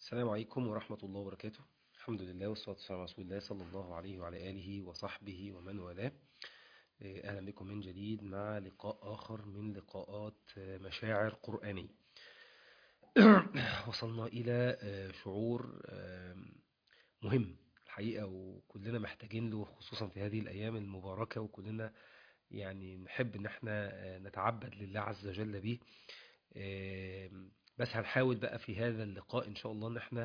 السلام عليكم ورحمة الله وبركاته الحمد لله والصلاة والسلام على رسول الله صلى الله عليه وعلى آله وصحبه ومن والاه أهلا بكم من جديد مع لقاء آخر من لقاءات مشاعر قرآنية وصلنا إلى شعور مهم الحقيقة وكلنا محتاجين له خصوصا في هذه الأيام المباركة وكلنا يعني نحب ان احنا نتعبد لله عز وجل به بس هنحاول بقى في هذا اللقاء ان شاء الله ان احنا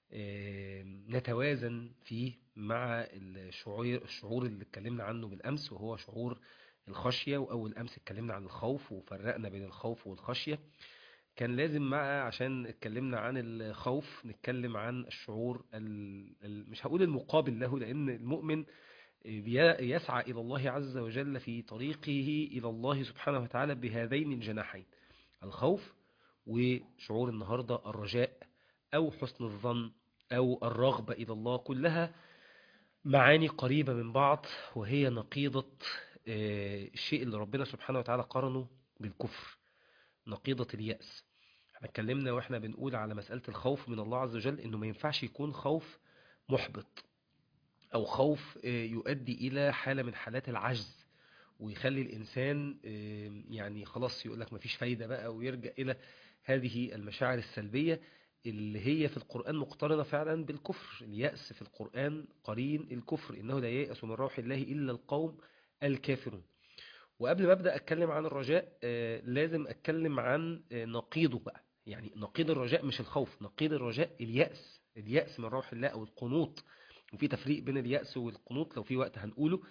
نتوازن فيه مع الشعور الشعور اللي اتكلمنا عنه بالامس وهو شعور الخشية واول امس اتكلمنا عن الخوف وفرقنا بين الخوف والخشية كان لازم مع عشان اتكلمنا عن الخوف نتكلم عن الشعور مش هقول المقابل له لان المؤمن يسعى إلى الله عز وجل في طريقه إلى الله سبحانه وتعالى بهذين الجناحين الخوف وشعور النهاردة الرجاء أو حسن الظن أو الرغبة إلى الله كلها معاني قريبة من بعض وهي نقيضة الشيء اللي ربنا سبحانه وتعالى قرنه بالكفر نقيضة اليأس احنا اتكلمنا واحنا بنقول على مسألة الخوف من الله عز وجل انه ما ينفعش يكون خوف محبط أو خوف يؤدي إلى حالة من حالات العجز ويخلي الإنسان يعني خلاص يقول لك مفيش فايدة بقى ويرجع إلى هذه المشاعر السلبية اللي هي في القرآن مقترنة فعلا بالكفر اليأس في القرآن قرين الكفر إنه لا ييأس من روح الله إلا القوم الكافرون وقبل ما أبدأ أتكلم عن الرجاء لازم أتكلم عن نقيضه بقى يعني نقيض الرجاء مش الخوف نقيض الرجاء اليأس اليأس من روح الله أو القنوط وفي تفريق بين اليأس والقنوط لو في وقت هنقوله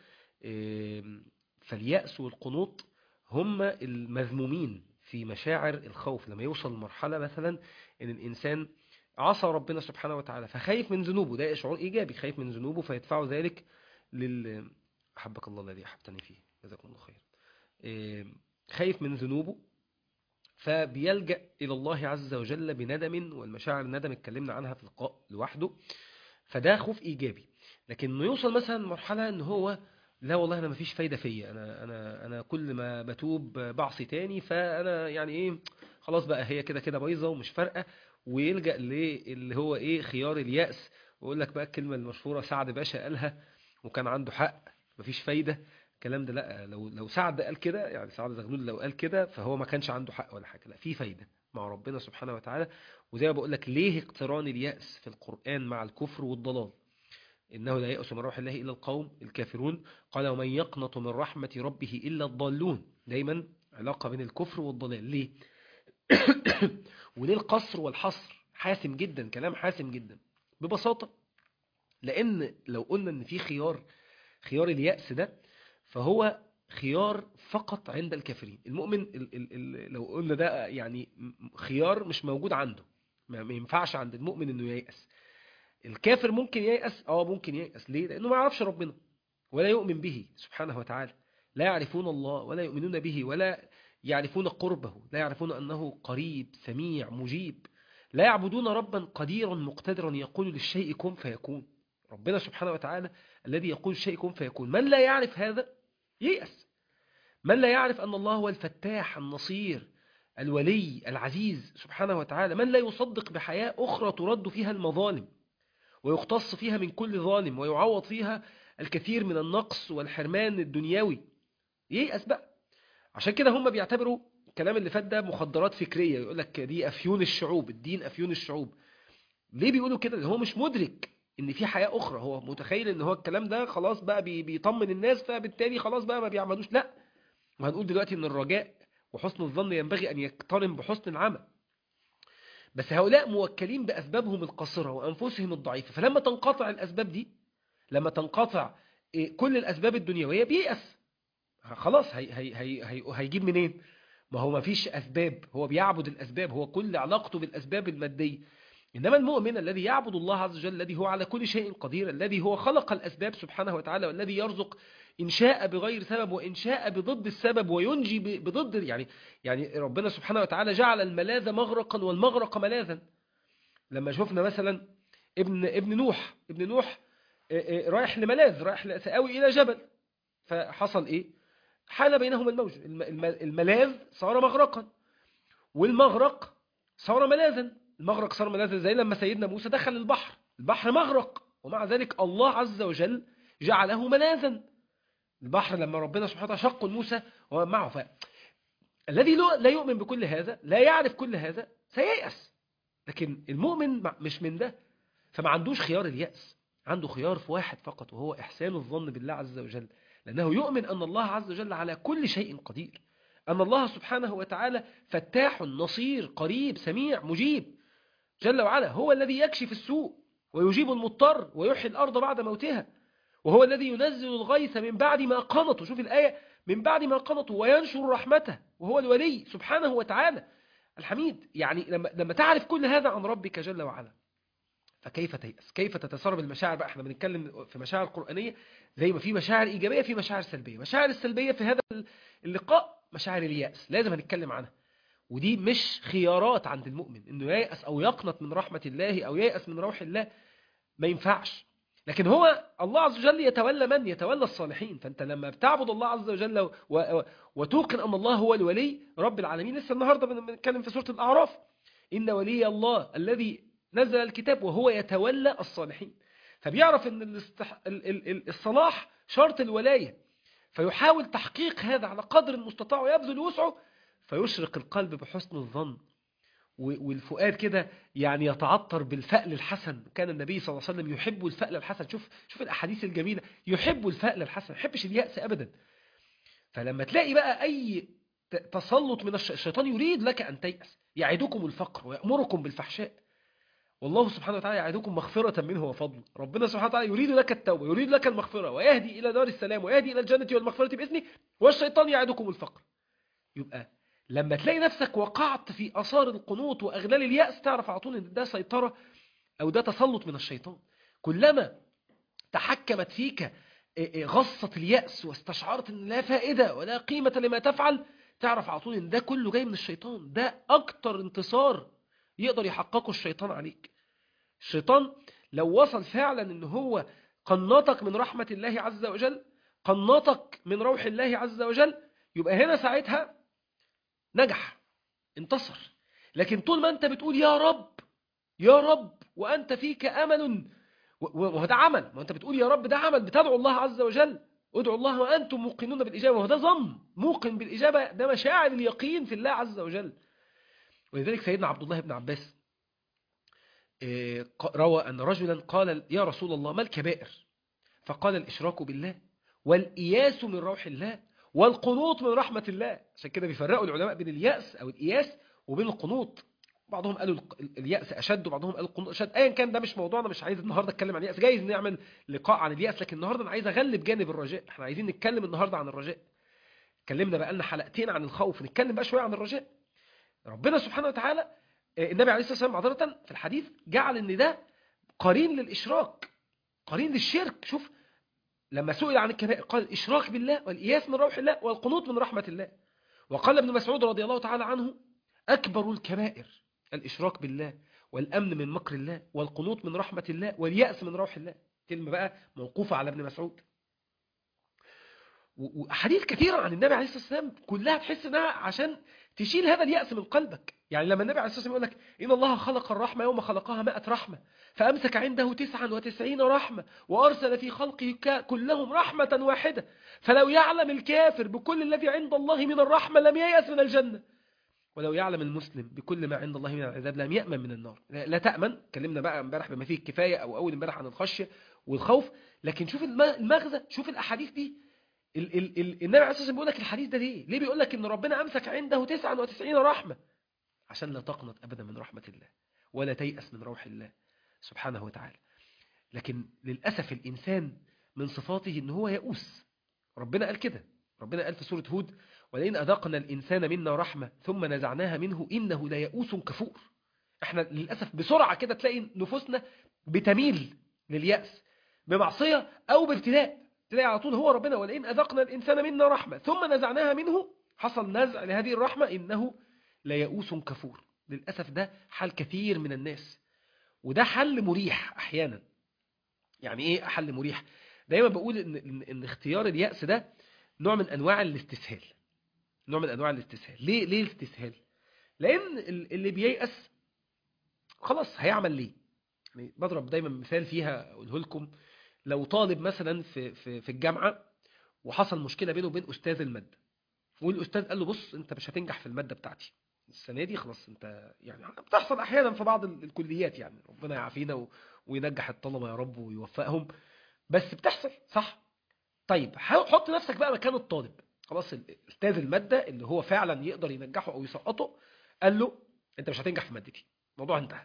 فاليأس والقنوط هم المذمومين في مشاعر الخوف لما يوصل لمرحلة مثلا ان الانسان عصى ربنا سبحانه وتعالى فخايف من ذنوبه ده شعور ايجابي خايف من ذنوبه فيدفعه ذلك لل احبك الله الذي احبتني فيه جزاكم الله خير خايف من ذنوبه فبيلجأ إلى الله عز وجل بندم والمشاعر الندم اتكلمنا عنها في لقاء لوحده فده خوف ايجابي لكن انه يوصل مثلا مرحله ان هو لا والله انا مفيش فايده فيا انا انا انا كل ما بتوب بعصي تاني فانا يعني ايه خلاص بقى هي كده كده بايظه ومش فارقه ويلجا اللي هو ايه خيار الياس ويقول لك بقى الكلمه المشهوره سعد باشا قالها وكان عنده حق مفيش فايده الكلام ده لا لو لو سعد قال كده يعني سعد زغلول لو قال كده فهو ما كانش عنده حق ولا حاجه لا في فايده مع ربنا سبحانه وتعالى وزي ما بقول لك ليه اقتران اليأس في القرآن مع الكفر والضلال إنه لا يأس من روح الله إلا القوم الكافرون قال ومن يقنط من رحمة ربه إلا الضالون دايما علاقة بين الكفر والضلال ليه وليه القصر والحصر حاسم جدا كلام حاسم جدا ببساطة لأن لو قلنا إن في خيار خيار اليأس ده فهو خيار فقط عند الكافرين المؤمن ال ال ال لو قلنا ده يعني خيار مش موجود عنده ما ينفعش عند المؤمن انه ييأس الكافر ممكن ييأس اه ممكن ييأس ليه لانه ما يعرفش ربنا ولا يؤمن به سبحانه وتعالى لا يعرفون الله ولا يؤمنون به ولا يعرفون قربه لا يعرفون انه قريب سميع مجيب لا يعبدون ربا قديرا مقتدرا يقول للشيء كن فيكون ربنا سبحانه وتعالى الذي يقول الشيء كن فيكون من لا يعرف هذا ييأس من لا يعرف أن الله هو الفتاح النصير الولي العزيز سبحانه وتعالى من لا يصدق بحياة أخرى ترد فيها المظالم ويختص فيها من كل ظالم ويعوض فيها الكثير من النقص والحرمان الدنيوي ييأس بقى عشان كده هم بيعتبروا الكلام اللي فات ده مخدرات فكرية يقول لك دي أفيون الشعوب الدين أفيون الشعوب ليه بيقولوا كده هو مش مدرك ان في حياة اخرى هو متخيل ان هو الكلام ده خلاص بقى بيطمن الناس فبالتالي خلاص بقى ما بيعملوش لا وهنقول دلوقتي ان الرجاء وحسن الظن ينبغي ان يقترن بحسن العمل بس هؤلاء موكلين باسبابهم القصيرة وانفسهم الضعيفة فلما تنقطع الاسباب دي لما تنقطع كل الاسباب الدنيوية بيأس خلاص هي هي هي هي هيجيب منين ما هو ما فيش اسباب هو بيعبد الاسباب هو كل علاقته بالاسباب المادية إنما المؤمن الذي يعبد الله عز وجل الذي هو على كل شيء قدير الذي هو خلق الأسباب سبحانه وتعالى والذي يرزق إن شاء بغير سبب وإن شاء بضد السبب وينجي بضد يعني يعني ربنا سبحانه وتعالى جعل الملاذ مغرقا والمغرق ملاذا لما شفنا مثلا ابن ابن نوح ابن نوح رايح لملاذ رايح سآوي إلى جبل فحصل إيه حال بينهما الموج الملاذ صار مغرقا والمغرق صار ملاذا المغرق صار ملاذا زي لما سيدنا موسى دخل البحر البحر مغرق ومع ذلك الله عز وجل جعله ملاذا البحر لما ربنا سبحانه وتعالى شق موسى ومعه ف... الذي لا يؤمن بكل هذا لا يعرف كل هذا سييأس لكن المؤمن مش من ده فما عندوش خيار اليأس عنده خيار في واحد فقط وهو إحسان الظن بالله عز وجل لأنه يؤمن أن الله عز وجل على كل شيء قدير أن الله سبحانه وتعالى فتاح نصير قريب سميع مجيب جل وعلا هو الذي يكشف السوء ويجيب المضطر ويحيي الأرض بعد موتها وهو الذي ينزل الغيث من بعد ما قنطوا شوف الآية من بعد ما قنطوا وينشر رحمته وهو الولي سبحانه وتعالى الحميد يعني لما, لما تعرف كل هذا عن ربك جل وعلا فكيف تيأس كيف تتسرب المشاعر بقى احنا بنتكلم في مشاعر قرآنية زي ما في مشاعر إيجابية في مشاعر سلبية مشاعر السلبية في هذا اللقاء مشاعر اليأس لازم هنتكلم عنها ودي مش خيارات عند المؤمن انه ييأس او يقنط من رحمة الله او ييأس من روح الله ما ينفعش لكن هو الله عز وجل يتولى من يتولى الصالحين فانت لما بتعبد الله عز وجل و... و... وتوقن ان الله هو الولي رب العالمين لسه النهارده بنتكلم في سورة الاعراف ان ولي الله الذي نزل الكتاب وهو يتولى الصالحين فبيعرف ان الاستح... الصلاح شرط الولاية فيحاول تحقيق هذا على قدر المستطاع ويبذل وسعه فيشرق القلب بحسن الظن والفؤاد كده يعني يتعطر بالفأل الحسن كان النبي صلى الله عليه وسلم يحب الفأل الحسن شوف شوف الأحاديث الجميلة يحب الفأل الحسن ما يحبش اليأس أبدا فلما تلاقي بقى أي تسلط من الشيطان يريد لك أن تيأس يعدكم الفقر ويأمركم بالفحشاء والله سبحانه وتعالى يعدكم مغفرة منه وفضل ربنا سبحانه وتعالى يريد لك التوبة يريد لك المغفرة ويهدي إلى دار السلام ويهدي إلى الجنة والمغفرة بإذنه والشيطان يعدكم الفقر يبقى لما تلاقي نفسك وقعت في أثار القنوط وأغلال اليأس تعرف على طول إن ده سيطرة أو ده تسلط من الشيطان كلما تحكمت فيك غصة اليأس واستشعرت إن لا فائدة ولا قيمة لما تفعل تعرف على طول إن ده كله جاي من الشيطان ده أكتر انتصار يقدر يحققه الشيطان عليك الشيطان لو وصل فعلا إن هو قنطك من رحمة الله عز وجل قنطك من روح الله عز وجل يبقى هنا ساعتها نجح انتصر لكن طول ما انت بتقول يا رب يا رب وانت فيك امل وهذا عمل ما انت بتقول يا رب ده عمل بتدعو الله عز وجل ادعوا الله وانتم موقنون بالاجابه وهذا ظن موقن بالاجابه ده مشاعر اليقين في الله عز وجل ولذلك سيدنا عبد الله بن عباس روى ان رجلا قال يا رسول الله ما الكبائر فقال الاشراك بالله والاياس من روح الله والقنوط من رحمة الله عشان كده بيفرقوا العلماء بين اليأس أو الإياس وبين القنوط بعضهم قالوا اليأس أشد وبعضهم قالوا القنوط أشد أيا كان ده مش موضوعنا مش عايز النهاردة أتكلم عن اليأس جايز نعمل لقاء عن اليأس لكن النهاردة أنا عايز أغلب جانب الرجاء احنا عايزين نتكلم النهاردة عن الرجاء اتكلمنا بقى لنا حلقتين عن الخوف نتكلم بقى شوية عن الرجاء ربنا سبحانه وتعالى النبي عليه الصلاة والسلام معذرة في الحديث جعل ان ده قرين للإشراك قرين للشرك شوف لما سئل عن الكبائر قال الإشراك بالله والإياس من روح الله والقنوط من رحمة الله وقال ابن مسعود رضي الله تعالى عنه أكبر الكبائر الإشراك بالله والأمن من مكر الله والقنوط من رحمة الله واليأس من روح الله كلمة بقى موقوفة على ابن مسعود وحديث كثيرة عن النبي عليه الصلاة والسلام كلها تحس انها عشان تشيل هذا اليأس من قلبك يعني لما النبي عليه الصلاة والسلام يقول لك إن الله خلق الرحمة يوم خلقها مائة رحمة فأمسك عنده تسعا وتسعين رحمة وأرسل في خلقه كلهم رحمة واحدة فلو يعلم الكافر بكل الذي عند الله من الرحمة لم ييأس من الجنة ولو يعلم المسلم بكل ما عند الله من العذاب لم يأمن من النار لا تأمن كلمنا بقى امبارح بما فيه الكفاية أو أول امبارح عن الخشية والخوف لكن شوف المغزى شوف الأحاديث دي ال ال ال النبي عليه الصلاة والسلام بيقول لك الحديث ده ليه ليه بيقول لك ان ربنا امسك عنده 99 رحمة عشان لا تقنط ابدا من رحمة الله ولا تيأس من روح الله سبحانه وتعالى لكن للأسف الإنسان من صفاته ان هو يئوس ربنا قال كده ربنا قال في سورة هود ولئن أذقنا الإنسان منا رحمة ثم نزعناها منه إنه ليئوس كفور احنا للأسف بسرعة كده تلاقي نفوسنا بتميل لليأس بمعصية أو بابتلاء تلاقي على طول هو ربنا ولئن أذقنا الإنسان منا رحمة ثم نزعناها منه حصل نزع لهذه الرحمة إنه ليئوس كفور للأسف ده حال كثير من الناس وده حل مريح أحيانا يعني إيه حل مريح دايما بقول إن, إن, إن اختيار اليأس ده نوع من أنواع الاستسهال نوع من أنواع الاستسهال ليه, ليه الاستسهال لأن اللي بييأس خلاص هيعمل ليه يعني بضرب دايما مثال فيها اقوله لكم لو طالب مثلا في في في الجامعه وحصل مشكله بينه وبين استاذ الماده والاستاذ قال له بص انت مش هتنجح في الماده بتاعتي السنه دي خلاص انت يعني بتحصل احيانا في بعض ال- الكليات يعني ربنا يعافينا و- وينجح الطلبه يا رب ويوفقهم بس بتحصل صح طيب حاول- حط نفسك بقى مكان الطالب خلاص ال- استاذ الماده اللي هو فعلا يقدر ينجحه او يسقطه قال له انت مش هتنجح في مادتي الموضوع انتهى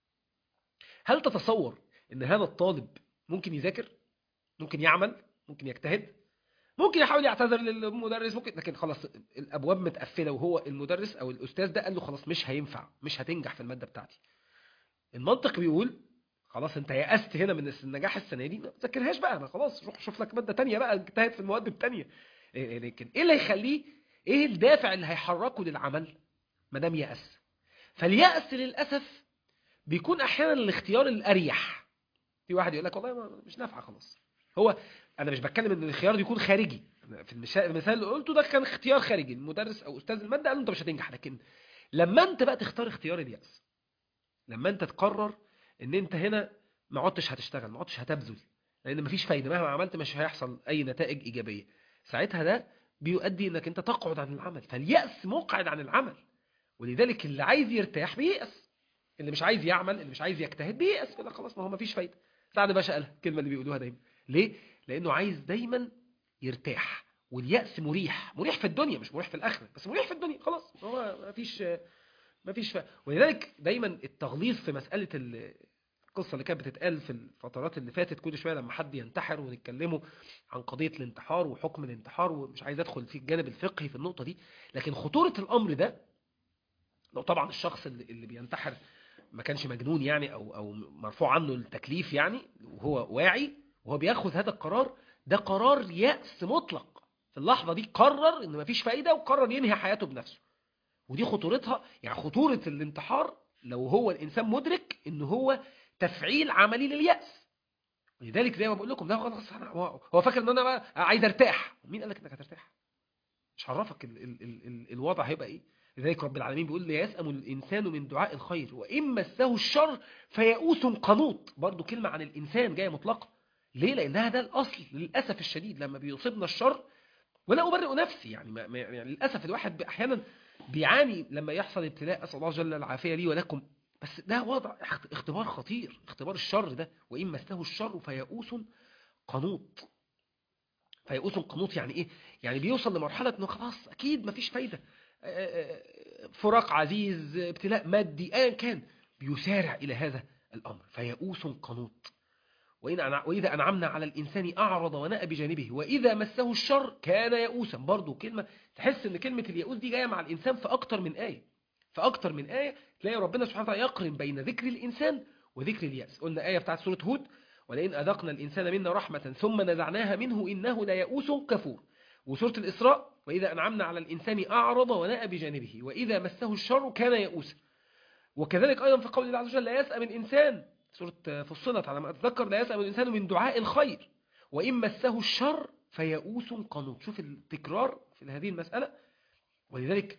هل تتصور ان هذا الطالب ممكن يذاكر ممكن يعمل ممكن يجتهد ممكن يحاول يعتذر للمدرس ممكن لكن خلاص الابواب متقفله وهو المدرس او الاستاذ ده قال له خلاص مش هينفع مش هتنجح في الماده بتاعتي المنطق بيقول خلاص انت يأست هنا من النجاح السنه دي ما تذاكرهاش بقى انا خلاص روح شوف لك ماده تانية بقى اجتهد في المواد التانية إيه- لكن ايه اللي هيخليه ايه الدافع اللي هيحركه للعمل ما دام يأس فاليأس للاسف بيكون احيانا الاختيار الاريح في واحد يقول لك والله ما- مش نافعه خلاص هو انا مش بتكلم ان الخيار يكون خارجي أنا في المشا- المثال اللي قلته ده كان اختيار خارجي المدرس او استاذ الماده قال له انت مش هتنجح لكن لما انت بقى تختار اختيار اليأس لما انت تقرر ان انت هنا ما عدتش هتشتغل ما عدتش هتبذل لان مفيش فايده مهما عملت مش هيحصل اي نتائج ايجابيه ساعتها ده بيؤدي انك انت تقعد عن العمل فاليأس مقعد عن العمل ولذلك اللي عايز يرتاح بييأس اللي مش عايز يعمل اللي مش عايز يجتهد بييأس يقول لك خلاص ما هو مفيش فايده سعد باشا قالها الكلمه اللي بيقولوها دايما ليه لانه عايز دايما يرتاح واليأس مريح مريح في الدنيا مش مريح في الاخره بس مريح في الدنيا خلاص هو مفيش مفيش ف... ولذلك دايما التغليظ في مساله ال- القصه اللي كانت بتتقال في الفترات اللي فاتت كل شويه لما حد ينتحر ونتكلموا عن قضيه الانتحار وحكم الانتحار ومش عايز ادخل في الجانب الفقهي في النقطه دي لكن خطوره الامر ده لو طبعا الشخص اللي, اللي بينتحر ما كانش مجنون يعني او او مرفوع عنه التكليف يعني وهو واعي وهو بياخذ هذا القرار ده قرار يأس مطلق في اللحظه دي قرر ان مفيش فايده وقرر ينهي حياته بنفسه ودي خطورتها يعني خطوره الانتحار لو هو الانسان مدرك ان هو تفعيل عملي لليأس لذلك زي ما بقول لكم ده خلاص أنا- هو هو فاكر ان انا بقى عايز ارتاح مين قال لك انك هترتاح مش عرفك ال ال ال ال الوضع هيبقى ايه لذلك رب العالمين بيقول لا يسأم الإنسان من دعاء الخير وإن مسه الشر فيئوس قنوط برضو كلمة عن الإنسان جاية مطلقة ليه لأنها ده الأصل للأسف الشديد لما بيصيبنا الشر ولا أبرئ نفسي يعني, ما ما- يعني للأسف الواحد أحيانا بيعاني لما يحصل ابتلاء أسأل الله جل العافية لي ولكم بس ده وضع اخت- اختبار خطير اختبار الشر ده وإن مسه الشر فيئوس قنوط فيئوس قنوط يعني إيه يعني بيوصل لمرحلة إنه خلاص أكيد مفيش فايدة فراق عزيز ابتلاء مادي ايا كان بيسارع الى هذا الامر فيئوس قنوط وإن أنع- واذا انعمنا على الانسان اعرض ونأى بجانبه واذا مسه الشر كان يئوسا برضو كلمه تحس ان كلمه اليئوس دي جايه مع الانسان في اكتر من ايه في اكتر من ايه تلاقي ربنا سبحانه وتعالى يقرن بين ذكر الانسان وذكر اليأس قلنا ايه بتاعت سوره هود ولئن اذقنا الانسان منا رحمه ثم نزعناها منه انه ليئوس كفور وسورة الإسراء وإذا أنعمنا على الإنسان أعرض ونأى بجانبه وإذا مسه الشر كان يئوسا وكذلك أيضا في قول الله عز وجل لا يسأم الإنسان سورة فصلت على ما أتذكر لا يسأم الإنسان من دعاء الخير وإن مسه الشر فيئوس قنوط شوف التكرار في هذه المسألة ولذلك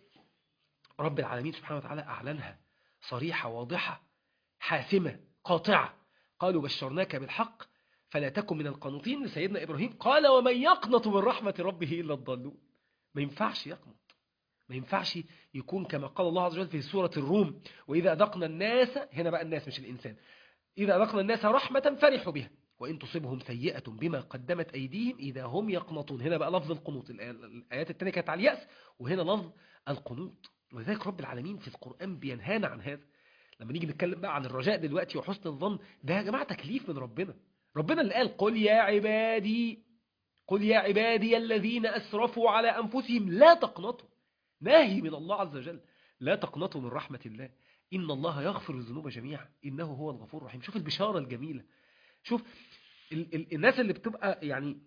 رب العالمين سبحانه وتعالى أعلنها صريحة واضحة حاسمة قاطعة قالوا بشرناك بالحق فلا تكن من القانطين لسيدنا إبراهيم قال ومن يقنط من رحمة ربه إلا الضالون ما ينفعش يقنط ما ينفعش يكون كما قال الله عز وجل في سورة الروم وإذا أذقنا الناس هنا بقى الناس مش الإنسان إذا أذقنا الناس رحمة فرحوا بها وإن تصبهم سيئة بما قدمت أيديهم إذا هم يقنطون هنا بقى لفظ القنوط الآ- الآيات التانية كانت على اليأس وهنا لفظ القنوط ولذلك رب العالمين في القرآن بينهانا عن هذا لما نيجي نتكلم بقى عن الرجاء دلوقتي وحسن الظن ده يا جماعة تكليف من ربنا ربنا اللي قال قل يا عبادي قل يا عبادي الذين أسرفوا على أنفسهم لا تقنطوا ناهي من الله عز وجل لا تقنطوا من رحمة الله إن الله يغفر الذنوب جميعا إنه هو الغفور الرحيم شوف البشارة الجميلة شوف ال ال الناس اللي بتبقى يعني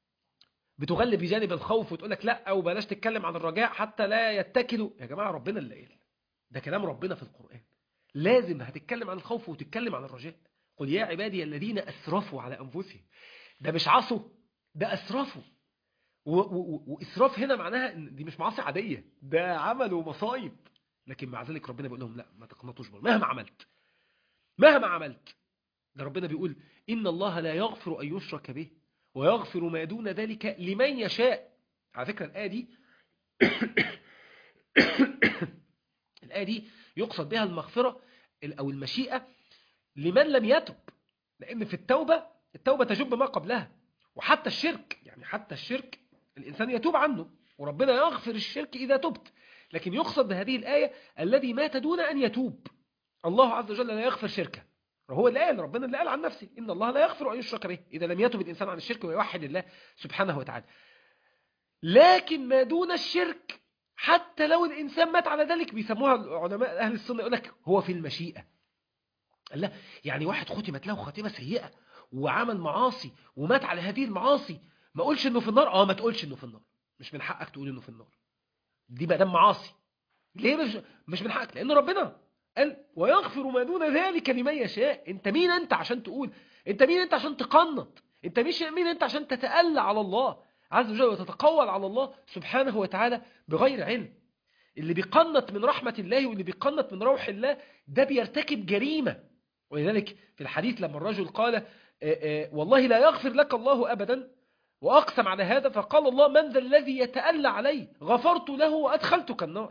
بتغلب بجانب الخوف وتقول لك لا او بلاش تتكلم عن الرجاء حتى لا يتكلوا يا جماعه ربنا اللي قال ده كلام ربنا في القران لازم هتتكلم عن الخوف وتتكلم عن الرجاء قل يا عبادي الذين اسرفوا على انفسهم ده مش عصوا ده اسرفوا و- و- واسراف هنا معناها ان دي مش معاصي عاديه ده عمل ومصايب لكن مع ذلك ربنا بيقول لهم لا ما تقنطوش برضه مهما عملت مهما عملت ده ربنا بيقول إن الله لا يغفر أن يشرك به ويغفر ما دون ذلك لمن يشاء على فكرة الآية دي الآية دي يقصد بها المغفرة أو المشيئة لمن لم يتب لأن في التوبة التوبة تجب ما قبلها وحتى الشرك يعني حتى الشرك الإنسان يتوب عنه وربنا يغفر الشرك إذا تبت لكن يقصد بهذه الآية الذي مات دون أن يتوب الله عز وجل لا يغفر شركه هو اللي قال ربنا اللي قال عن نفسه إن الله لا يغفر أن يشرك به إذا لم يتب الإنسان عن الشرك ويوحد الله سبحانه وتعالى لكن ما دون الشرك حتى لو الإنسان مات على ذلك بيسموها علماء أهل السنة يقول لك هو في المشيئة لا يعني واحد ختمت له خاتمة سيئة وعمل معاصي ومات على هذه المعاصي ما اقولش انه في النار اه ما تقولش انه في النار مش من حقك تقول انه في النار دي بقى دام معاصي ليه مش مش من حقك لان ربنا قال ويغفر ما دون ذلك لمن يشاء انت مين انت عشان تقول انت مين انت عشان تقنط انت مش مين انت عشان تتألى على الله عز وجل وتتقول على الله سبحانه وتعالى بغير علم اللي بيقنط من رحمة الله واللي بيقنط من روح الله ده بيرتكب جريمة ولذلك في الحديث لما الرجل قال آآ آآ والله لا يغفر لك الله أبدا وأقسم على هذا فقال الله من ذا الذي يتألى علي غفرت له وأدخلتك النار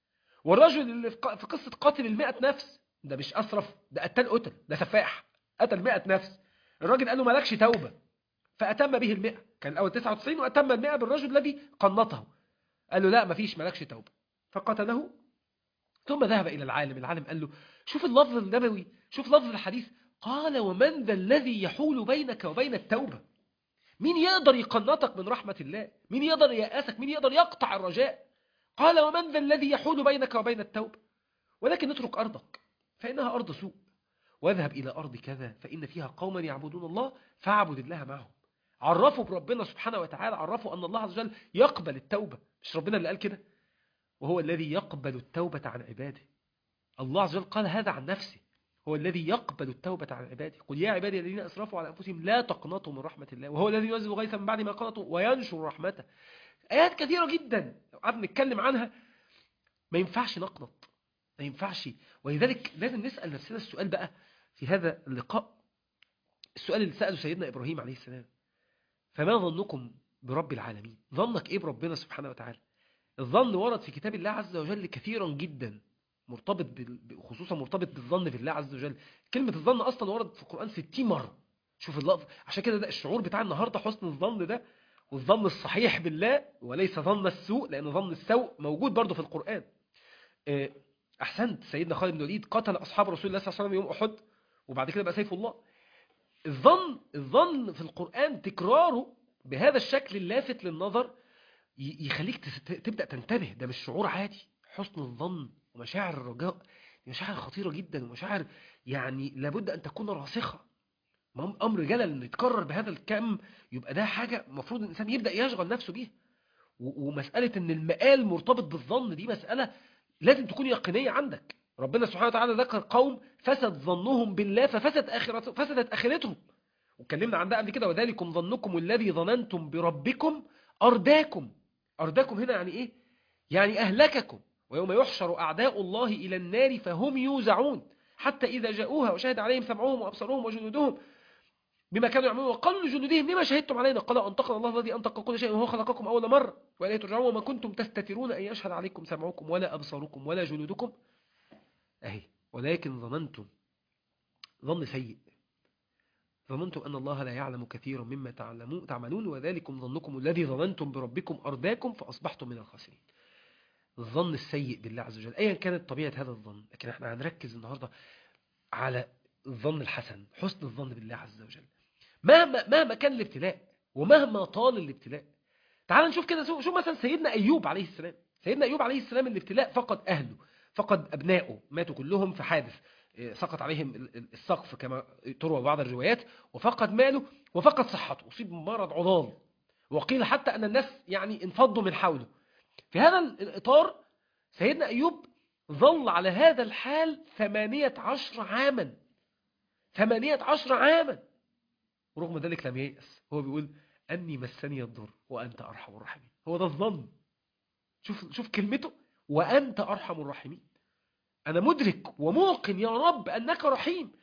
والرجل اللي في قصة قاتل المئة نفس ده مش أسرف ده قتل قتل ده سفاح قتل مئة نفس الراجل قال له مالكش توبة فأتم به المئة كان الأول 99 وأتم المئة بالرجل الذي قنطه قال له لا مفيش مالكش توبة فقتله ثم ذهب إلى العالم العالم قال له شوف اللفظ النبوي شوف لفظ الحديث قال ومن ذا الذي يحول بينك وبين التوبة مين يقدر يقنطك من رحمة الله مين يقدر يأسك مين يقدر يقطع الرجاء قال ومن ذا الذي يحول بينك وبين التوبة ولكن اترك أرضك فإنها أرض سوء واذهب إلى أرض كذا فإن فيها قوما يعبدون الله فاعبد الله معهم عرفوا بربنا سبحانه وتعالى عرفوا أن الله عز وجل يقبل التوبة مش ربنا اللي قال كده وهو الذي يقبل التوبة عن عباده الله عز وجل قال هذا عن نفسه هو الذي يقبل التوبة عن عباده قل يا عبادي الذين أسرفوا على أنفسهم لا تقنطوا من رحمة الله وهو الذي ينزل غيثا من بعد ما قنطوا وينشر رحمته آيات كثيرة جدا قعدنا نتكلم عنها ما ينفعش نقنط ما ينفعش ولذلك لازم نسأل نفسنا السؤال بقى في هذا اللقاء السؤال اللي سأله سيدنا إبراهيم عليه السلام فما ظنكم برب العالمين ظنك إيه بربنا سبحانه وتعالى الظن ورد في كتاب الله عز وجل كثيرا جدا مرتبط خصوصا مرتبط بالظن بالله عز وجل كلمة الظن أصلا ورد في القرآن 60 مرة شوف اللفظ عشان كده ده الشعور بتاع النهاردة حسن الظن ده والظن الصحيح بالله وليس ظن السوء لأن ظن السوء موجود برضه في القرآن أحسنت سيدنا خالد بن الوليد قتل أصحاب رسول الله صلى الله عليه وسلم يوم أحد وبعد كده بقى سيف الله الظن الظن في القرآن تكراره بهذا الشكل اللافت للنظر يخليك تبدأ تنتبه ده مش شعور عادي حسن الظن ومشاعر الرجاء مشاعر خطيرة جدا ومشاعر يعني لابد أن تكون راسخة أمر جلل أن يتكرر بهذا الكم يبقى ده حاجة المفروض الإنسان يبدأ يشغل نفسه بيها ومسألة أن المقال مرتبط بالظن دي مسألة لازم تكون يقينية عندك ربنا سبحانه وتعالى ذكر قوم فسد ظنهم بالله ففسد آخرته فسدت آخرتهم واتكلمنا عن ده قبل كده وذلكم ظنكم الذي ظننتم بربكم أرداكم أرداكم هنا يعني إيه؟ يعني أهلككم ويوم يحشر أعداء الله إلى النار فهم يوزعون حتى إذا جاءوها وشهد عليهم سمعهم وأبصارهم وجنودهم بما كانوا يعملون وقالوا لجنودهم لما شهدتم علينا قال أنطقنا الله الذي أنطق كل شيء وهو خلقكم أول مرة وإليه ترجعون وما كنتم تستترون أن يشهد عليكم سمعكم ولا أبصاركم ولا جنودكم أهي ولكن ظننتم ظن سيء ظننتم أن الله لا يعلم كثيرا مما تعملون وذلكم ظنكم الذي ظننتم بربكم أرداكم فأصبحتم من الخاسرين الظن السيء بالله عز وجل أيا كانت طبيعة هذا الظن لكن احنا هنركز النهاردة على الظن الحسن حسن الظن بالله عز وجل مهما, مهما كان الابتلاء ومهما طال الابتلاء تعال نشوف كده شوف مثلا سيدنا أيوب عليه السلام سيدنا أيوب عليه السلام الابتلاء فقد أهله فقد أبنائه ماتوا كلهم في حادث سقط عليهم السقف كما تروى بعض الروايات وفقد ماله وفقد صحته أصيب بمرض عضال وقيل حتى أن الناس يعني انفضوا من حوله في هذا الإطار سيدنا أيوب ظل على هذا الحال ثمانية عشر عاما ثمانية عشر عاما ورغم ذلك لم ييأس هو بيقول أني مسني الضر وأنت أرحم الراحمين هو ده الظن شوف, شوف كلمته وأنت أرحم الراحمين أنا مدرك وموقن يا رب أنك رحيم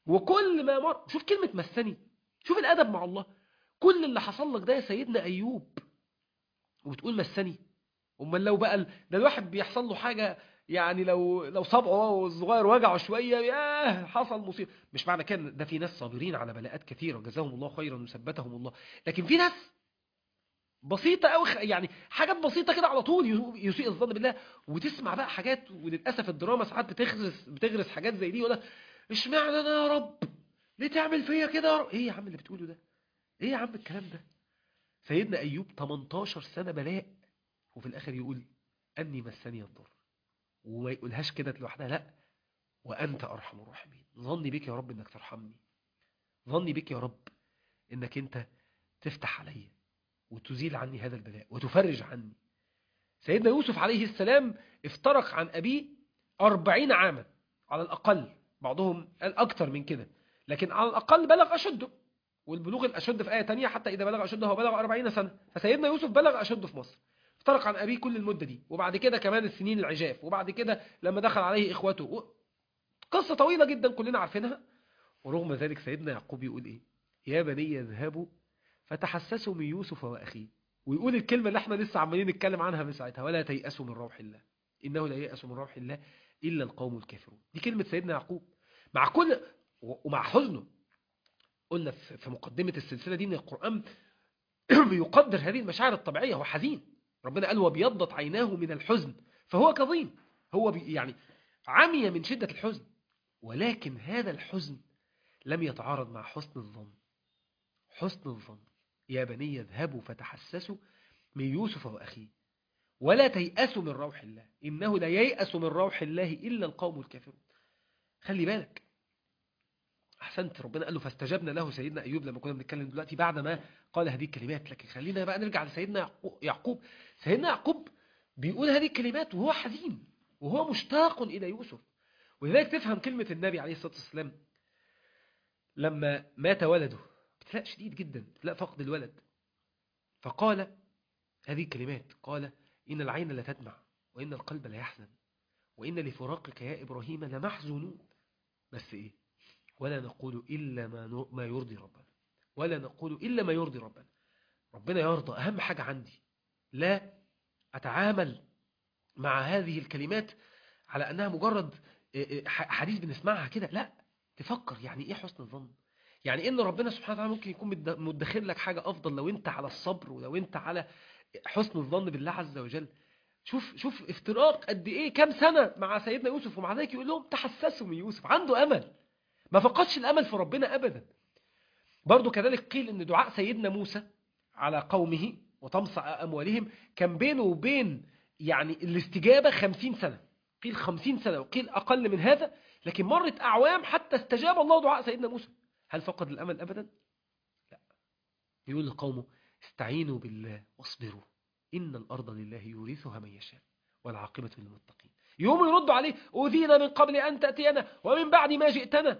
وكل ما مر شوف كلمة مسني شوف الأدب مع الله كل اللي حصل لك ده يا سيدنا أيوب وتقول مسني امال لو بقى ال- ده الواحد بيحصل له حاجة يعني لو لو صبعه الصغير وجعه شوية ياه حصل مصيبة مش معنى كده ده في ناس صابرين على بلاءات كثيرة جزاهم الله خيرا وثبتهم الله لكن في ناس بسيطة قوي يعني حاجات بسيطة كده على طول يسوء- يسيء الظن بالله وتسمع بقى حاجات وللأسف الدراما ساعات بتغرس بتغرس حاجات زي دي يقول لك اشمعنى انا يا رب ليه تعمل فيا كده يا رب ايه يا عم اللي بتقوله ده ايه يا عم الكلام ده سيدنا ايوب 18 سنة بلاء وفي الاخر يقول اني مسني الضر وما يقولهاش كده لوحدها لا وانت ارحم الراحمين ظني بك يا رب انك ترحمني ظني بك يا رب انك انت تفتح عليا وتزيل عني هذا البلاء وتفرج عني سيدنا يوسف عليه السلام افترق عن أبيه أربعين عاما على الأقل بعضهم قال أكتر من كده لكن على الأقل بلغ أشده والبلوغ الأشد في آية تانية حتى إذا بلغ أشده هو بلغ أربعين سنة فسيدنا يوسف بلغ أشده في مصر افترق عن أبيه كل المدة دي وبعد كده كمان السنين العجاف وبعد كده لما دخل عليه إخوته و- قصة طويلة جدا كلنا عارفينها ورغم ذلك سيدنا يعقوب يقول إيه يا بني اذهبوا فتحسسوا من يوسف وأخيه ويقول الكلمة اللي احنا لسه عمالين نتكلم عنها من ساعتها ولا تيأسوا من روح الله إنه لا ييأس من روح الله إلا القوم الكافرون دي كلمة سيدنا يعقوب مع كل و- ومع حزنه قلنا في في مقدمة السلسلة دي إن القرآن بيقدر هذه المشاعر الطبيعية هو حزين ربنا قال وبيضت عيناه من الحزن فهو كظيم هو بي يعني عمي من شدة الحزن ولكن هذا الحزن لم يتعارض مع حسن الظن حسن الظن يا بني اذهبوا فتحسسوا من يوسف وأخيه ولا تيأسوا من روح الله إنه لا ييأس من روح الله إلا القوم الكافرون خلي بالك أحسنت ربنا قال له فاستجبنا له سيدنا أيوب لما كنا بنتكلم دلوقتي بعد ما قال هذه الكلمات لكن خلينا بقى نرجع لسيدنا يعقو- يعقوب سيدنا يعقوب بيقول هذه الكلمات وهو حزين وهو مشتاق إلى يوسف ولذلك تفهم كلمة النبي عليه الصلاة والسلام لما مات ولده ابتلاء شديد جدا ابتلاء فقد الولد فقال هذه الكلمات قال إن العين لا تدمع وإن القلب لا يحزن وإن لفراقك يا إبراهيم لمحزونون بس إيه ولا نقول إلا ما, نو- ما يرضي ربنا ولا نقول إلا ما يرضي ربنا ربنا يرضى أهم حاجة عندي لا أتعامل مع هذه الكلمات على أنها مجرد إيه إيه ح- حديث بنسمعها كده لا تفكر يعني إيه حسن الظن يعني إن ربنا سبحانه وتعالى ممكن يكون مد- مدخر لك حاجة أفضل لو أنت على الصبر ولو أنت على حسن الظن بالله عز وجل شوف شوف افتراق قد ايه كام سنة مع سيدنا يوسف ومع ذلك يقول لهم تحسسوا من يوسف عنده امل ما فقدش الامل في ربنا ابدا برضو كذلك قيل ان دعاء سيدنا موسى على قومه وطمس اموالهم كان بينه وبين يعني الاستجابة خمسين سنة قيل خمسين سنة وقيل اقل من هذا لكن مرت اعوام حتى استجاب الله دعاء سيدنا موسى هل فقد الامل ابدا لا يقول لقومه استعينوا بالله واصبروا إن الأرض لله يورثها من يشاء والعاقبة للمتقين يوم يردوا عليه أوذينا من قبل أن تأتينا ومن بعد ما جئتنا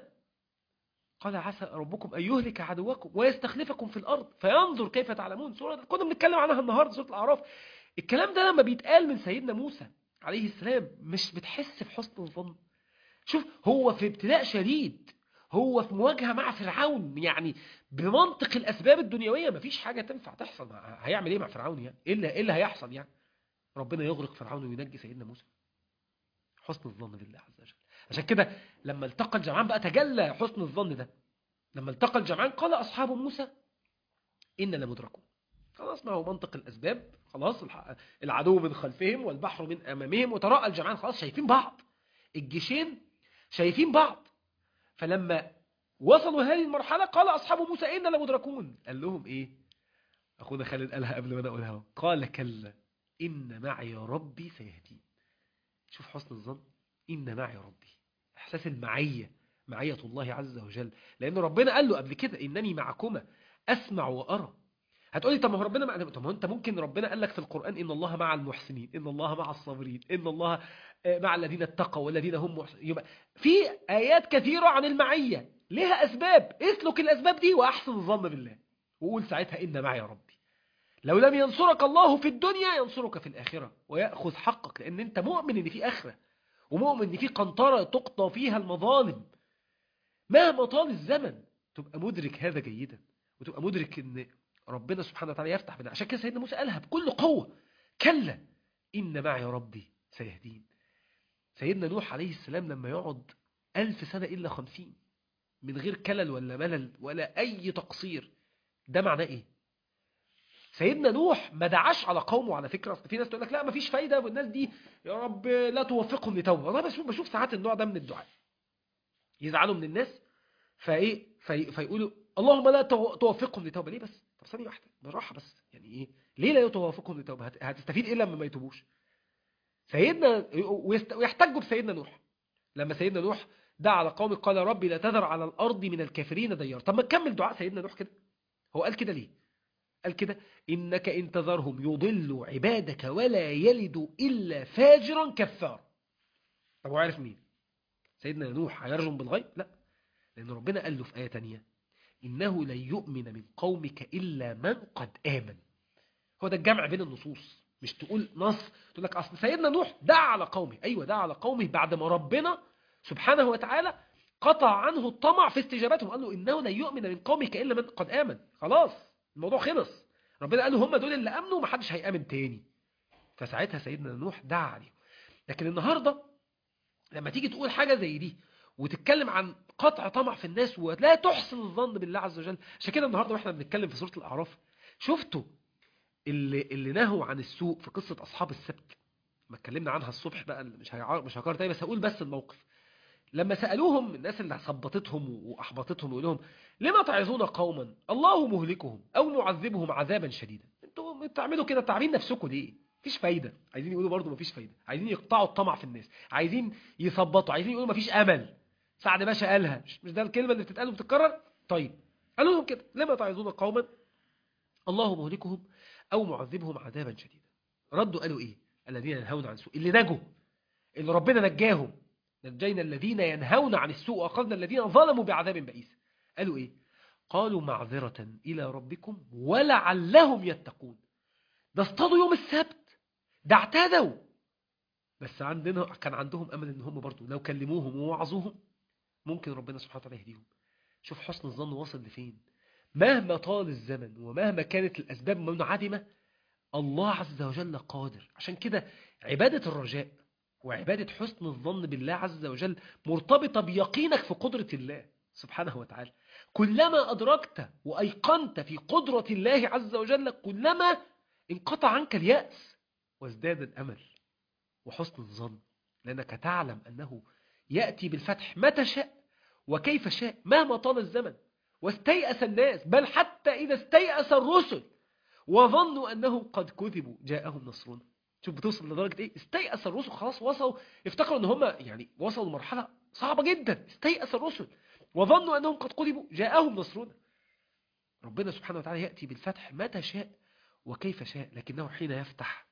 قال عسى ربكم أن يهلك عدوكم ويستخلفكم في الأرض فينظر كيف تعلمون سورة كنا بنتكلم عنها النهاردة سورة الأعراف الكلام ده لما بيتقال من سيدنا موسى عليه السلام مش بتحس بحسن الظن شوف هو في ابتلاء شديد هو في مواجهة مع فرعون يعني بمنطق الأسباب الدنيوية مفيش حاجة تنفع تحصل هيعمل إيه مع فرعون يعني إيه اللي, إيه اللي هيحصل يعني ربنا يغرق فرعون وينجي سيدنا موسى حسن الظن بالله عز وجل عشان كده لما التقى الجمعان بقى تجلى حسن الظن ده لما التقى الجمعان قال أصحاب موسى إن لمدركون خلاص ما هو منطق الأسباب خلاص الح- العدو من خلفهم والبحر من أمامهم وتراءى الجمعان خلاص شايفين بعض الجيشين شايفين بعض فلما وصلوا هذه المرحلة قال أصحاب موسى إنا لمدركون قال لهم إيه أخونا خالد قالها قبل ما أنا أقولها قال كلا إن معي ربي سيهدين شوف حسن الظن إن معي ربي إحساس المعية معية الله عز وجل لأن ربنا قال له قبل كده إنني معكما أسمع وأرى هتقولي طب ما هو ربنا مع... طب ما هو انت ممكن ربنا قال لك في القرآن إن الله مع المحسنين إن الله مع الصابرين إن الله آه، مع الذين اتقوا والذين هم محسنين يبقى في آيات كثيرة عن المعية لها أسباب اسلك الأسباب دي وأحسن الظن بالله وقول ساعتها إن معي ربي لو لم ينصرك الله في الدنيا ينصرك في الآخرة ويأخذ حقك لأن أنت مؤمن إن في آخرة ومؤمن إن في قنطرة تقضى فيها المظالم مهما طال الزمن تبقى مدرك هذا جيدا وتبقى مدرك ان ربنا سبحانه وتعالى يفتح بنا عشان كده سيدنا موسى قالها بكل قوة كلا إن معي ربي سيهدين سيدنا نوح عليه السلام لما يقعد ألف سنة إلا خمسين من غير كلل ولا ملل ولا أي تقصير ده معناه إيه سيدنا نوح ما دعاش على قومه على فكرة في ناس تقول لك لا مفيش فايدة والناس دي يا رب لا توفقهم لتوبة والله بشوف, بشوف ساعات النوع ده من الدعاء يزعلوا من الناس فايه في فيقولوا اللهم لا توفقهم لتوبة ليه بس طب ثانيه واحده بالراحه بس يعني ايه ليه لا توافقهم للتوبه هتستفيد ايه لما ما يتوبوش سيدنا ويحتجوا بسيدنا نوح لما سيدنا نوح دعا على قومه قال ربي لا تذر على الارض من الكافرين ديار طب ما تكمل دعاء سيدنا نوح كده هو قال كده ليه قال كده انك ان تذرهم يضلوا عبادك ولا يلدوا الا فاجرا كفار طب هو عارف مين سيدنا نوح هيرجم بالغيب لا لان ربنا قال له في ايه ثانيه إنه لن يؤمن من قومك إلا من قد آمن هو ده الجمع بين النصوص مش تقول نص تقول لك أصل سيدنا نوح دعا على قومه أيوة دعا على قومه بعد ما ربنا سبحانه وتعالى قطع عنه الطمع في استجابتهم قال له إنه لن يؤمن من قومك إلا من قد آمن خلاص الموضوع خلص ربنا قال له هم دول اللي أمنوا محدش هيآمن تاني فساعتها سيدنا نوح دعا عليهم لكن النهاردة لما تيجي تقول حاجة زي دي وتتكلم عن قطع طمع في الناس ولا تحسن الظن بالله عز وجل عشان كده النهارده واحنا بنتكلم في سوره الاعراف شفتوا اللي اللي نهوا عن السوء في قصه اصحاب السبت ما اتكلمنا عنها الصبح بقى مش مش هكرر تاني بس هقول بس الموقف لما سالوهم الناس اللي صبطتهم واحبطتهم يقول لهم لما تعظون قوما الله مهلكهم او معذبهم عذابا شديدا انتوا بتعملوا كده تعبين نفسكم ليه مفيش فايده عايزين يقولوا برضه مفيش فايده عايزين يقطعوا الطمع في الناس عايزين يثبطوا عايزين يقولوا مفيش امل سعد باشا قالها مش, مش ده الكلمة اللي بتتقال وبتتكرر طيب قالوا لهم كده لما تعظون قوما الله مهلكهم أو معذبهم عذابا شديدا ردوا قالوا إيه الذين ينهون عن السوء اللي نجوا اللي ربنا نجاهم نجينا الذين ينهون عن السوء وأخذنا الذين ظلموا بعذاب بئيس قالوا إيه قالوا معذرة إلى ربكم ولعلهم يتقون ده اصطادوا يوم السبت ده اعتادوا بس عندنا كان عندهم أمل إن هم برضو لو كلموهم ووعظوهم ممكن ربنا سبحانه وتعالى يهديهم شوف حسن الظن وصل لفين مهما طال الزمن ومهما كانت الأسباب منعدمة الله عز وجل قادر عشان كده عبادة الرجاء وعبادة حسن الظن بالله عز وجل مرتبطة بيقينك في قدرة الله سبحانه وتعالى كلما أدركت وأيقنت في قدرة الله عز وجل كلما انقطع عنك اليأس وازداد الأمل وحسن الظن لأنك تعلم أنه يأتي بالفتح متى شاء وكيف شاء مهما طال الزمن واستيأس الناس بل حتى إذا استيأس الرسل وظنوا أنهم قد كذبوا جاءهم نصرنا شوف بتوصل لدرجة إيه استيأس الرسل خلاص وصلوا افتكروا أن هم يعني وصلوا لمرحلة صعبة جدا استيأس الرسل وظنوا أنهم قد كذبوا جاءهم نصرنا ربنا سبحانه وتعالى يأتي بالفتح متى شاء وكيف شاء لكنه حين يفتح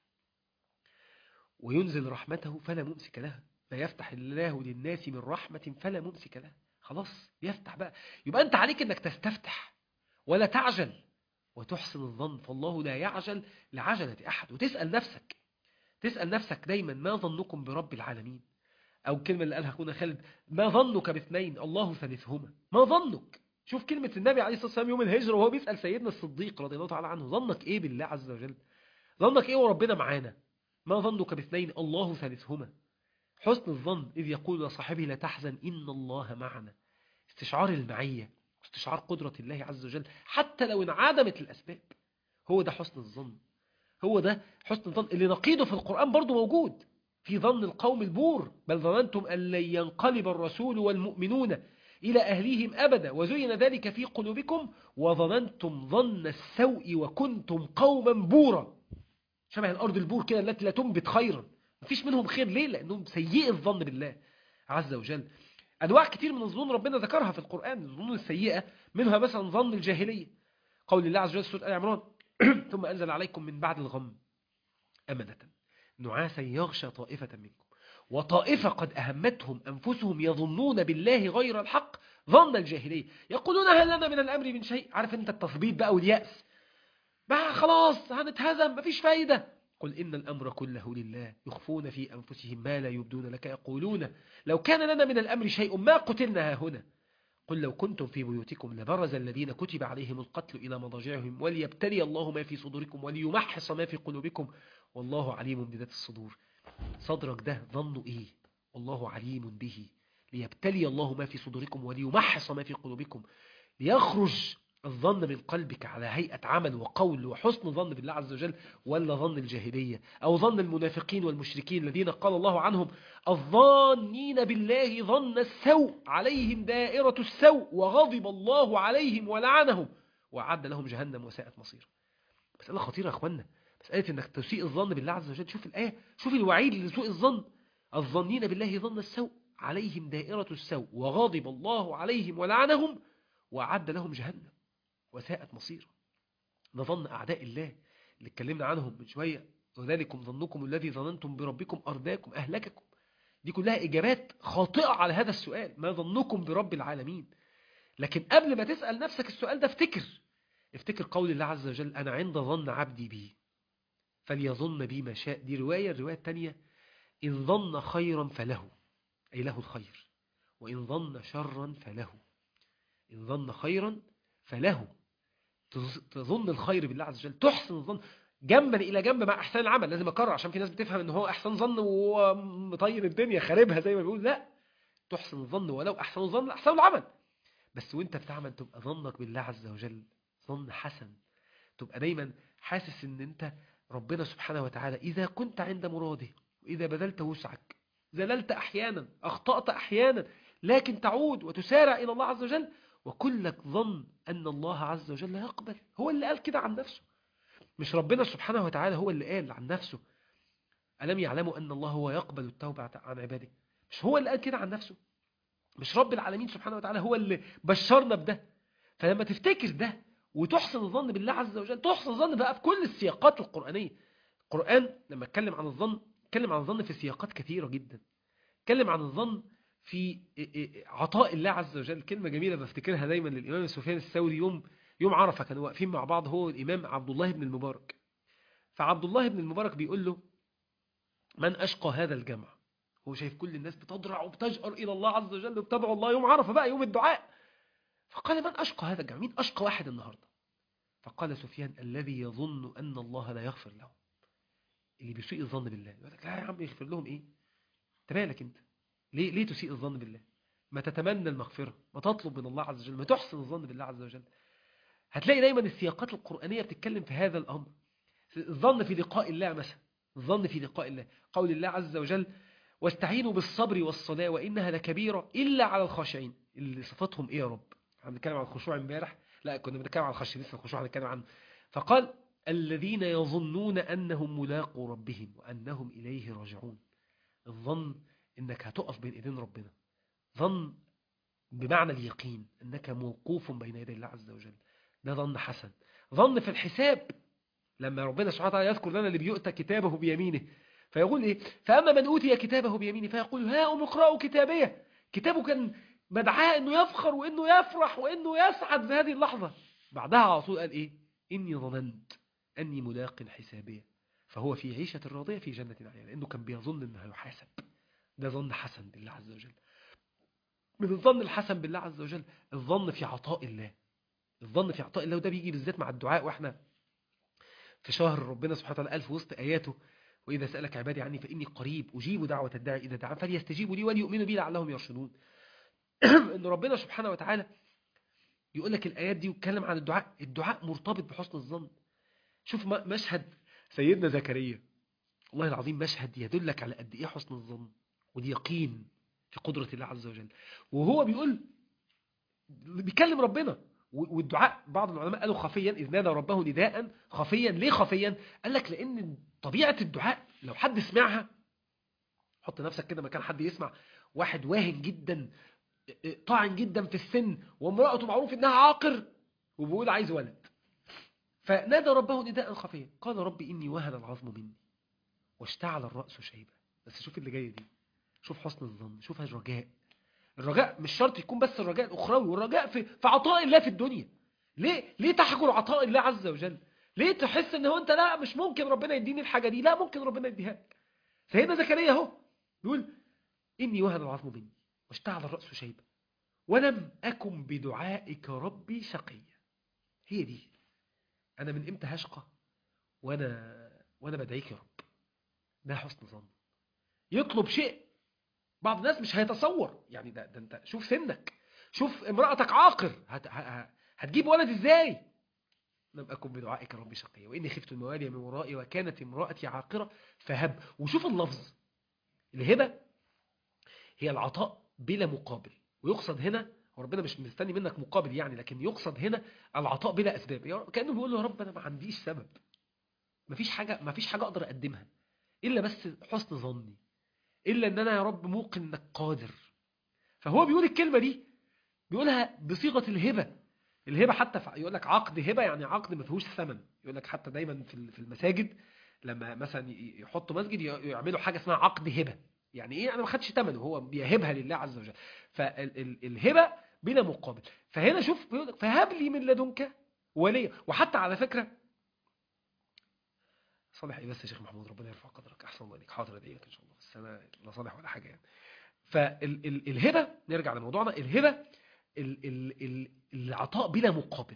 وينزل رحمته فلا ممسك لها ما يفتح الله للناس من رحمة فلا ممسك لها خلاص يفتح بقى يبقى أنت عليك أنك تستفتح ولا تعجل وتحسن الظن فالله لا يعجل لعجلة أحد وتسأل نفسك تسأل نفسك دايما ما ظنكم برب العالمين أو الكلمة اللي قالها أخونا خالد ما ظنك باثنين الله ثالثهما ما ظنك شوف كلمة النبي عليه الصلاة والسلام يوم الهجرة وهو بيسأل سيدنا الصديق رضي الله تعالى عنه ظنك إيه بالله عز وجل ظنك إيه وربنا معانا ما ظنك باثنين الله ثالثهما حسن الظن إذ يقول لصاحبه لا تحزن إن الله معنا استشعار المعية استشعار قدرة الله عز وجل حتى لو انعدمت الأسباب هو ده حسن الظن هو ده حسن الظن اللي نقيده في القرآن برضو موجود في ظن القوم البور بل ظننتم أن لن ينقلب الرسول والمؤمنون إلى أهليهم أبدا وزين ذلك في قلوبكم وظننتم ظن السوء وكنتم قوما بورا شبه الأرض البور كده التي لا تنبت خيرا مفيش منهم خير ليه لأنهم سيئ الظن بالله عز وجل أنواع كتير من الظنون ربنا ذكرها في القرآن الظنون السيئة منها مثلا ظن الجاهلية قول الله عز وجل سورة آل عمران ثم أنزل عليكم من بعد الغم أمنة نعاسا يغشى طائفة منكم وطائفة قد أهمتهم أنفسهم يظنون بالله غير الحق ظن الجاهلية يقولون هل لنا من الأمر من شيء عارف أنت التثبيط بقى واليأس بقى خلاص هنتهزم مفيش فايدة قل إن الأمر كله لله يخفون في أنفسهم ما لا يبدون لك يقولون لو كان لنا من الأمر شيء ما قتلنا ها هنا قل لو كنتم في بيوتكم لبرز الذين كتب عليهم القتل إلى مضاجعهم وليبتلي الله ما في صدوركم وليمحص ما في قلوبكم والله عليم بذات الصدور صدرك ده ظنه إيه والله عليم به ليبتلي الله ما في صدوركم وليمحص ما في قلوبكم ليخرج الظن من قلبك على هيئة عمل وقول وحسن ظن بالله عز وجل ولا ظن الجاهلية أو ظن المنافقين والمشركين الذين قال الله عنهم الظانين بالله ظن السوء عليهم دائرة السوء وغضب الله عليهم ولعنهم وأعد لهم جهنم وساءت مصير مسألة خطيرة يا أخوانا مسألة أنك تسيء الظن بالله عز وجل شوف الآية شوف الوعيد لسوء الظن الظانين بالله ظن السوء عليهم دائرة السوء وغضب الله عليهم ولعنهم وأعد لهم جهنم وساءت مصيرا ده ظن أعداء الله اللي اتكلمنا عنهم من شوية وذلكم ظنكم الذي ظننتم بربكم أرداكم أهلككم دي كلها إجابات خاطئة على هذا السؤال ما ظنكم برب العالمين لكن قبل ما تسأل نفسك السؤال ده افتكر افتكر قول الله عز وجل أنا عند ظن عبدي بي فليظن بي ما شاء دي رواية الرواية الثانية إن ظن خيرا فله أي له الخير وإن ظن شرا فله إن ظن خيرا فله تظن الخير بالله عز وجل تحسن الظن جنبا الى جنب مع احسان العمل لازم اكرر عشان في ناس بتفهم ان هو احسن ظن ومطير الدنيا خاربها زي ما بيقول لا تحسن الظن ولو احسن الظن احسن العمل بس وانت بتعمل تبقى ظنك بالله عز وجل ظن حسن تبقى دايما حاسس ان انت ربنا سبحانه وتعالى اذا كنت عند مراده واذا بذلت وسعك زللت احيانا اخطأت احيانا لكن تعود وتسارع الى الله عز وجل وكلك ظن أن الله عز وجل يقبل هو اللي قال كده عن نفسه مش ربنا سبحانه وتعالى هو اللي قال عن نفسه ألم يعلموا أن الله هو يقبل التوبة عن عباده مش هو اللي قال كده عن نفسه مش رب العالمين سبحانه وتعالى هو اللي بشرنا بده فلما تفتكر ده وتحسن الظن بالله عز وجل تحسن الظن بقى في كل السياقات القرآنية القرآن لما اتكلم عن الظن اتكلم عن الظن في سياقات كثيرة جدا اتكلم عن الظن في عطاء الله عز وجل كلمة جميلة بفتكرها دايما للإمام سفيان الثوري يوم يوم عرفة كانوا واقفين مع بعض هو الإمام عبد الله بن المبارك فعبد الله بن المبارك بيقول له من أشقى هذا الجمع هو شايف كل الناس بتضرع وبتجأر إلى الله عز وجل وبتدعو الله يوم عرفة بقى يوم الدعاء فقال من أشقى هذا الجمع مين أشقى واحد النهاردة فقال سفيان الذي يظن أن الله لا يغفر له اللي بيسيء الظن بالله يقول لك لا يا عم يغفر لهم إيه انت مالك انت ليه ليه تسيء الظن بالله ما تتمنى المغفرة ما تطلب من الله عز وجل ما تحسن الظن بالله عز وجل هتلاقي دايما السياقات القرآنية بتتكلم في هذا الأمر الظن في لقاء الله مثلا الظن في لقاء الله قول الله عز وجل واستعينوا بالصبر والصلاة وإنها لكبيرة إلا على الخاشعين اللي صفاتهم إيه يا رب احنا بنتكلم عن الخشوع امبارح لا كنا بنتكلم عن الخشية لسه الخشوع هنتكلم عنه فقال الذين يظنون أنهم ملاقوا ربهم وأنهم إليه راجعون الظن انك هتقف بين ايدين ربنا ظن بمعنى اليقين انك موقوف بين يدي الله عز وجل ده ظن حسن ظن في الحساب لما ربنا سبحانه وتعالى يذكر لنا اللي بيؤتى كتابه بيمينه فيقول ايه فاما من اوتي كتابه بيمينه فيقول ها ام اقرأوا كتابيه كتابه كان مدعاه انه يفخر وانه يفرح وانه يسعد في هذه اللحظه بعدها على طول قال ايه اني ظننت اني ملاق حسابيه فهو في عيشه راضيه في جنه نعيم لانه كان بيظن انه هيحاسب ده ظن حسن بالله عز وجل من الظن الحسن بالله عز وجل الظن في عطاء الله الظن في عطاء الله وده بيجي بالذات مع الدعاء واحنا في شهر ربنا سبحانه وتعالى قال في وسط آياته وإذا سألك عبادي عني فإني قريب أجيب دعوة الداعي إذا دعان فليستجيبوا لي وليؤمنوا بي لعلهم يرشدون إن ربنا سبحانه وتعالى يقول لك الآيات دي ويتكلم عن الدعاء الدعاء مرتبط بحسن الظن شوف مشهد سيدنا زكريا والله العظيم مشهد يدلك على قد إيه حسن الظن واليقين في قدرة الله عز وجل وهو بيقول بيكلم ربنا والدعاء بعض العلماء قالوا خفيا إذ نادى ربه نداء خفيا ليه خفيا قال لك لأن طبيعة الدعاء لو حد سمعها حط نفسك كده مكان حد يسمع واحد واهن جدا طاعن جدا في السن وامرأته معروف انها عاقر وبيقول عايز ولد فنادى ربه نداء خفيا قال ربي إني وهن العظم مني واشتعل الرأس شيبة بس شوف اللي جاية دي شوف حسن الظن شوف الرجاء الرجاء مش شرط يكون بس الرجاء الأخروي والرجاء في, في عطاء الله في الدنيا ليه ليه تحجر عطاء الله عز وجل ليه تحس ان هو انت لا مش ممكن ربنا يديني الحاجة دي لا ممكن ربنا يديها لك سيدنا زكريا اهو بيقول إني وهن العظم مني واشتعل الرأس شيبة ولم أكن بدعائك ربي شقيا هي دي أنا من إمتى هشقى وأنا وأنا بدعيك يا رب ده حسن ظن يطلب شيء بعض الناس مش هيتصور يعني ده, ده انت شوف سنك شوف امرأتك عاقر هت ه- هتجيب ولد ازاي لم أكن بدعائك ربي شقيا وإني خفت الموالي من ورائي وكانت امرأتي عاقرة فهب وشوف اللفظ الهبة هي العطاء بلا مقابل ويقصد هنا وربنا مش مستني منك مقابل يعني لكن يقصد هنا العطاء بلا أسباب يا رب- كأنه بيقول له يا رب أنا ما عنديش سبب مفيش حاجة مفيش حاجة أقدر أقدمها إلا بس حسن ظني إلا إن أنا يا رب موقن إنك قادر فهو بيقول الكلمة دي بيقولها بصيغة الهبة الهبة حتى في- يقول لك عقد هبة يعني عقد ما فيهوش ثمن يقول لك حتى دايما في ال- في المساجد لما مثلا ي- يحطوا مسجد ي- يعملوا حاجة اسمها عقد هبة يعني ايه انا ما خدش ثمنه هو بيهبها لله عز وجل فالهبة بلا مقابل فهنا شوف بيقول لك فهب لي من لدنك وليا وحتى على فكرة صالح ايه بس يا شيخ محمود ربنا يرفع قدرك احسن الله عليك حاضر ادعي لك ان شاء الله بس انا لا صالح ولا حاجه يعني فالهبه نرجع لموضوعنا الهبه ال- ال- ال- العطاء بلا مقابل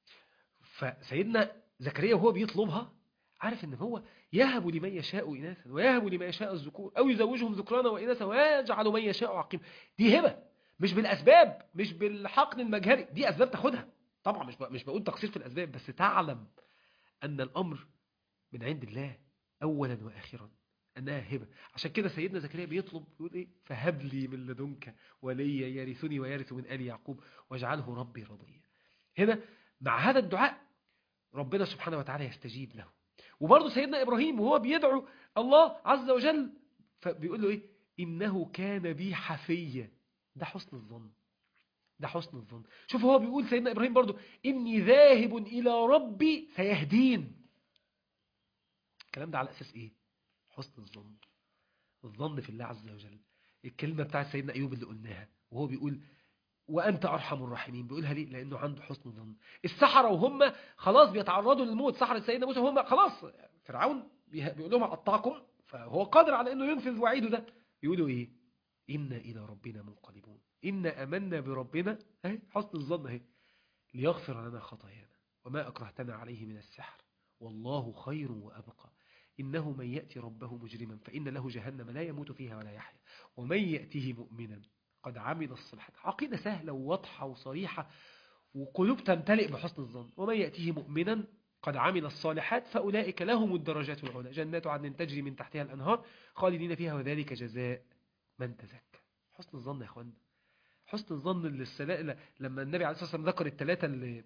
فسيدنا زكريا وهو بيطلبها عارف ان هو يهب لمن يشاء اناثا ويهب لمن يشاء الذكور او يزوجهم ذكرانا واناثا ويجعل من يشاء عقيما دي هبه مش بالاسباب مش بالحقن المجهري دي اسباب تاخدها طبعا مش ب- مش بقول تقصير في الاسباب بس تعلم ان الامر من عند الله اولا واخرا انها هبه عشان كده سيدنا زكريا بيطلب يقول ايه فهب لي من لدنك وليا يرثني ويرث من ال يعقوب واجعله ربي رضيا هنا مع هذا الدعاء ربنا سبحانه وتعالى يستجيب له وبرضه سيدنا ابراهيم وهو بيدعو الله عز وجل فبيقول له ايه انه كان بي حفيا ده حسن الظن ده حسن الظن شوف هو بيقول سيدنا ابراهيم برضه اني ذاهب الى ربي سيهدين الكلام ده على اساس ايه حسن الظن الظن في الله عز وجل الكلمة بتاعت سيدنا أيوب اللي قلناها وهو بيقول وأنت أرحم الراحمين بيقولها ليه لأنه عنده حسن ظن السحرة وهم خلاص بيتعرضوا للموت سحرة سيدنا موسى وهم خلاص فرعون بيه- بيقول لهم أقطعكم فهو قادر على أنه ينفذ وعيده ده يقولوا إيه إنا إلى ربنا منقلبون إنا أمنا بربنا اهي حسن الظن اهي ليغفر لنا خطايانا وما أكرهتنا عليه من السحر والله خير وأبقى إنه من يأتي ربه مجرما فإن له جهنم لا يموت فيها ولا يحيا ومن يأته مؤمنا قد عمل الصالحات عقيدة سهلة وواضحة وصريحة وقلوب تمتلئ بحسن الظن ومن يأته مؤمنا قد عمل الصالحات فأولئك لهم الدرجات العلى جنات عدن تجري من تحتها الأنهار خالدين فيها وذلك جزاء من تزكى حسن الظن يا أخوانا حسن الظن اللي السلا... لما النبي عليه الصلاة والسلام ذكر الثلاثة اللي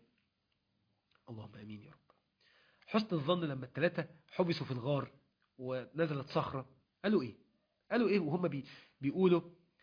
اللهم أمين يا رب حسن الظن لما الثلاثة حبسوا في الغار ونزلت صخرة قالوا إيه قالوا إيه وهم بي... بيقولوا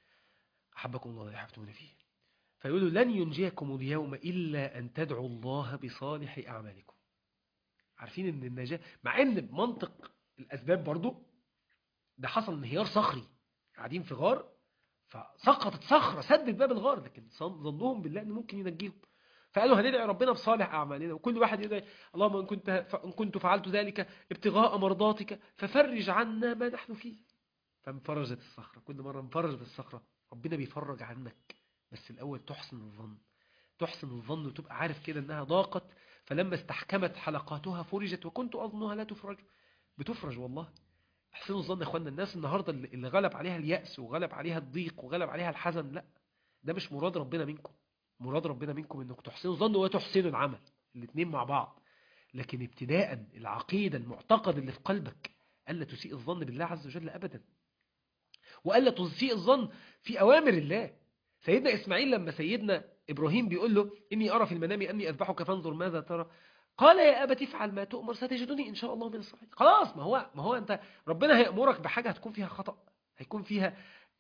أحبكم الله لا يحفتون فيه فيقولوا لن ينجيكم اليوم إلا أن تدعوا الله بصالح أعمالكم عارفين ان النجاة مع ان بمنطق الأسباب برضو ده حصل انهيار صخري قاعدين في غار فسقطت صخرة سدت باب الغار لكن ظنهم بالله انه ممكن ينجيهم فقالوا هندعي ربنا بصالح أعمالنا وكل واحد يدعي اللهم إن كنت, إن كنت فعلت ذلك ابتغاء مرضاتك ففرج عنا ما نحن فيه فانفرجت الصخرة كل مرة انفرجت الصخرة ربنا بيفرج عنك بس الأول تحسن الظن تحسن الظن وتبقى عارف كده أنها ضاقت فلما استحكمت حلقاتها فرجت وكنت أظنها لا تفرج بتفرج والله احسنوا الظن يا اخوانا الناس النهاردة اللي غلب عليها اليأس وغلب عليها الضيق وغلب عليها الحزن لا ده مش مراد ربنا منكم مراد ربنا منكم انك تحسنوا الظن وتحسنوا العمل الاثنين مع بعض لكن ابتداء العقيدة المعتقد اللي في قلبك ألا تسيء الظن بالله عز وجل أبدا وألا تسيء الظن في أوامر الله سيدنا إسماعيل لما سيدنا إبراهيم بيقول له إني أرى في المنام أني أذبحك فانظر ماذا ترى قال يا أبت افعل ما تؤمر ستجدني إن شاء الله من الصالحين خلاص ما هو ما هو أنت ربنا هيأمرك بحاجة هتكون فيها خطأ هيكون فيها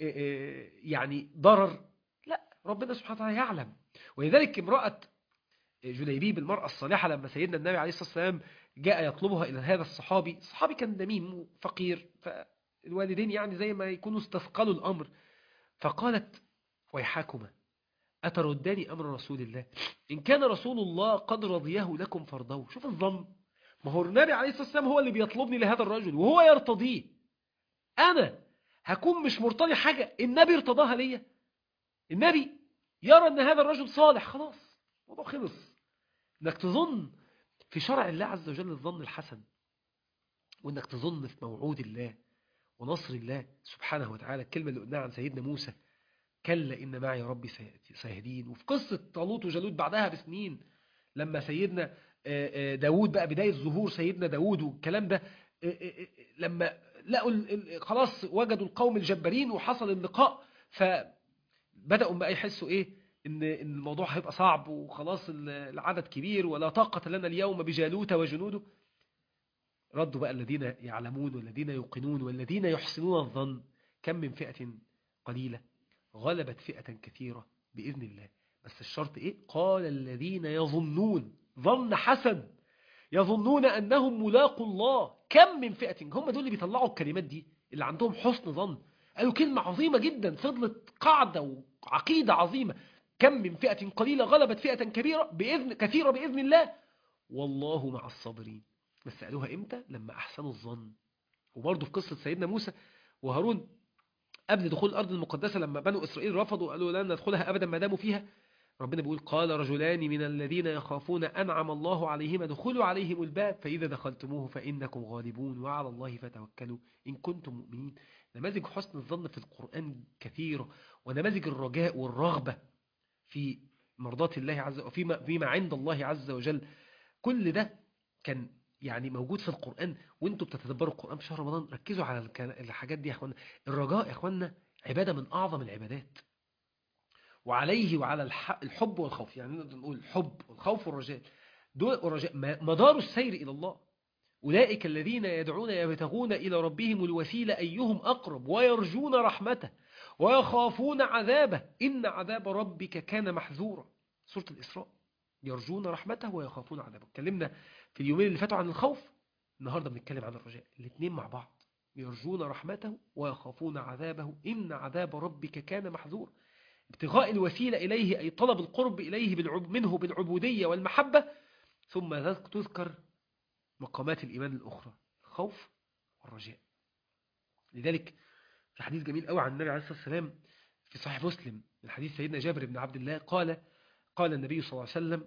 يعني ضرر لا ربنا سبحانه وتعالى يعلم ولذلك امرأة جليبيب المرأة الصالحة لما سيدنا النبي عليه الصلاة والسلام جاء يطلبها إلى هذا الصحابي الصحابي كان دميم فقير فالوالدين يعني زي ما يكونوا استثقلوا الأمر فقالت ويحاكما أترداني أمر رسول الله إن كان رسول الله قد رضيه لكم فرضوه شوف الظن ما هو النبي عليه الصلاة والسلام هو اللي بيطلبني لهذا الرجل وهو يرتضيه أنا هكون مش مرتضي حاجة النبي ارتضاها ليا النبي يرى ان هذا الرجل صالح خلاص الموضوع خلص انك تظن في شرع الله عز وجل الظن الحسن وانك تظن في موعود الله ونصر الله سبحانه وتعالى الكلمة اللي قلناها عن سيدنا موسى كلا إن معي ربي سيهدين وفي قصة طالوت وجالوت بعدها بسنين لما سيدنا داود بقى بداية ظهور سيدنا داود والكلام ده لما لقوا خلاص وجدوا القوم الجبارين وحصل اللقاء فبدأوا بقى يحسوا إيه إن الموضوع هيبقى صعب وخلاص العدد كبير ولا طاقة لنا اليوم بجالوت وجنوده ردوا بقى الذين يعلمون والذين يوقنون والذين يحسنون الظن كم من فئة قليلة غلبت فئة كثيرة بإذن الله بس الشرط إيه قال الذين يظنون ظن حسن يظنون أنهم ملاقوا الله كم من فئة هم دول اللي بيطلعوا الكلمات دي اللي عندهم حسن ظن قالوا كلمة عظيمة جدا فضلت قاعدة وعقيدة عظيمة كم من فئة قليلة غلبت فئة كبيرة بإذن كثيرة بإذن الله والله مع الصابرين بس قالوها إمتى لما أحسنوا الظن وبرضه في قصة سيدنا موسى وهارون قبل دخول الأرض المقدسة لما بنو إسرائيل رفضوا قالوا لن ندخلها أبدا ما داموا فيها ربنا بيقول قال رجلان من الذين يخافون أنعم الله عليهما دخلوا عليهم الباب فإذا دخلتموه فإنكم غالبون وعلى الله فتوكلوا إن كنتم مؤمنين نماذج حسن الظن في القرآن كثيرة ونماذج الرجاء والرغبة في مرضات الله عز وجل وفيما فيما عند الله عز وجل كل ده كان يعني موجود في القرآن وانتوا بتتدبروا القرآن في شهر رمضان ركزوا على الحاجات دي يا اخوانا الرجاء يا اخوانا عبادة من أعظم العبادات وعليه وعلى الحب والخوف يعني نقدر نقول الحب والخوف والرجاء دول الرجاء مدار السير إلى الله أولئك الذين يدعون يبتغون إلى ربهم الوسيلة أيهم أقرب ويرجون رحمته ويخافون عذابه إن عذاب ربك كان محذورا سورة الإسراء يرجون رحمته ويخافون عذابه اتكلمنا في اليومين اللي فاتوا عن الخوف النهاردة بنتكلم عن الرجاء الاثنين مع بعض يرجون رحمته ويخافون عذابه إن عذاب ربك كان محذورا ابتغاء الوسيلة إليه أي طلب القرب إليه بالعب منه بالعبودية والمحبة ثم تذكر مقامات الإيمان الأخرى الخوف والرجاء لذلك في حديث جميل قوي عن النبي عليه الصلاة والسلام في صحيح مسلم من حديث سيدنا جابر بن عبد الله قال قال النبي صلى الله عليه وسلم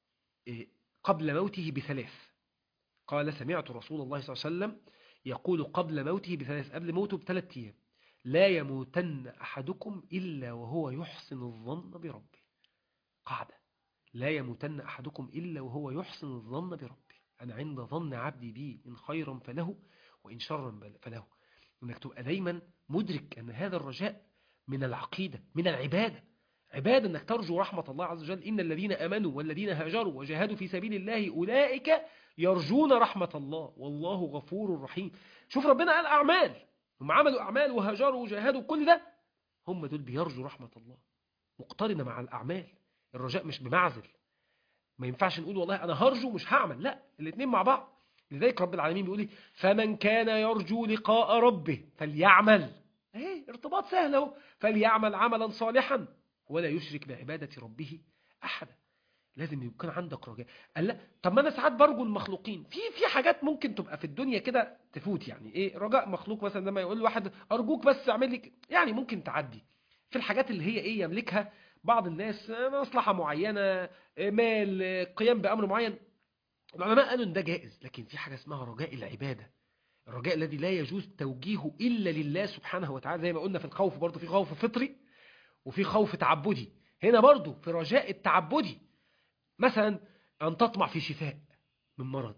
قبل موته بثلاث قال سمعت رسول الله صلى الله عليه وسلم يقول قبل موته بثلاث قبل موته بثلاث أيام لا يموتن أحدكم إلا وهو يحسن الظن بربه قاعدة لا يموتن أحدكم إلا وهو يحسن الظن بربه أنا عند ظن عبدي بي إن خيرا فله وإن شرا فله إنك تبقى دايما مدرك أن هذا الرجاء من العقيدة من العبادة عبادة أنك ترجو رحمة الله عز وجل إن الذين أمنوا والذين هاجروا وجاهدوا في سبيل الله أولئك يرجون رحمة الله والله غفور رحيم شوف ربنا قال أعمال هم عملوا أعمال وهاجروا وجاهدوا كل ده هم دول بيرجوا رحمة الله مقترنة مع الأعمال الرجاء مش بمعزل ما ينفعش نقول والله أنا هرجو مش هعمل لا الاثنين مع بعض لذلك رب العالمين بيقول لي فمن كان يرجو لقاء ربه فليعمل اهي ارتباط سهل اهو فليعمل عملا صالحا ولا يشرك بعبادة ربه أحدا لازم يكون عندك رجاء قال لا طب ما انا ساعات برجو المخلوقين في في حاجات ممكن تبقى في الدنيا كده تفوت يعني ايه رجاء مخلوق مثلا لما يقول لواحد ارجوك بس اعمل لي يعني ممكن تعدي في الحاجات اللي هي ايه يملكها بعض الناس مصلحة معينة مال قيام بأمر معين العلماء قالوا ان ده جائز لكن في حاجة اسمها رجاء العبادة الرجاء الذي لا يجوز توجيهه إلا لله سبحانه وتعالى زي ما قلنا في الخوف برضه في خوف فطري وفي خوف تعبدي هنا برضه في رجاء التعبدي مثلا أن تطمع في شفاء من مرض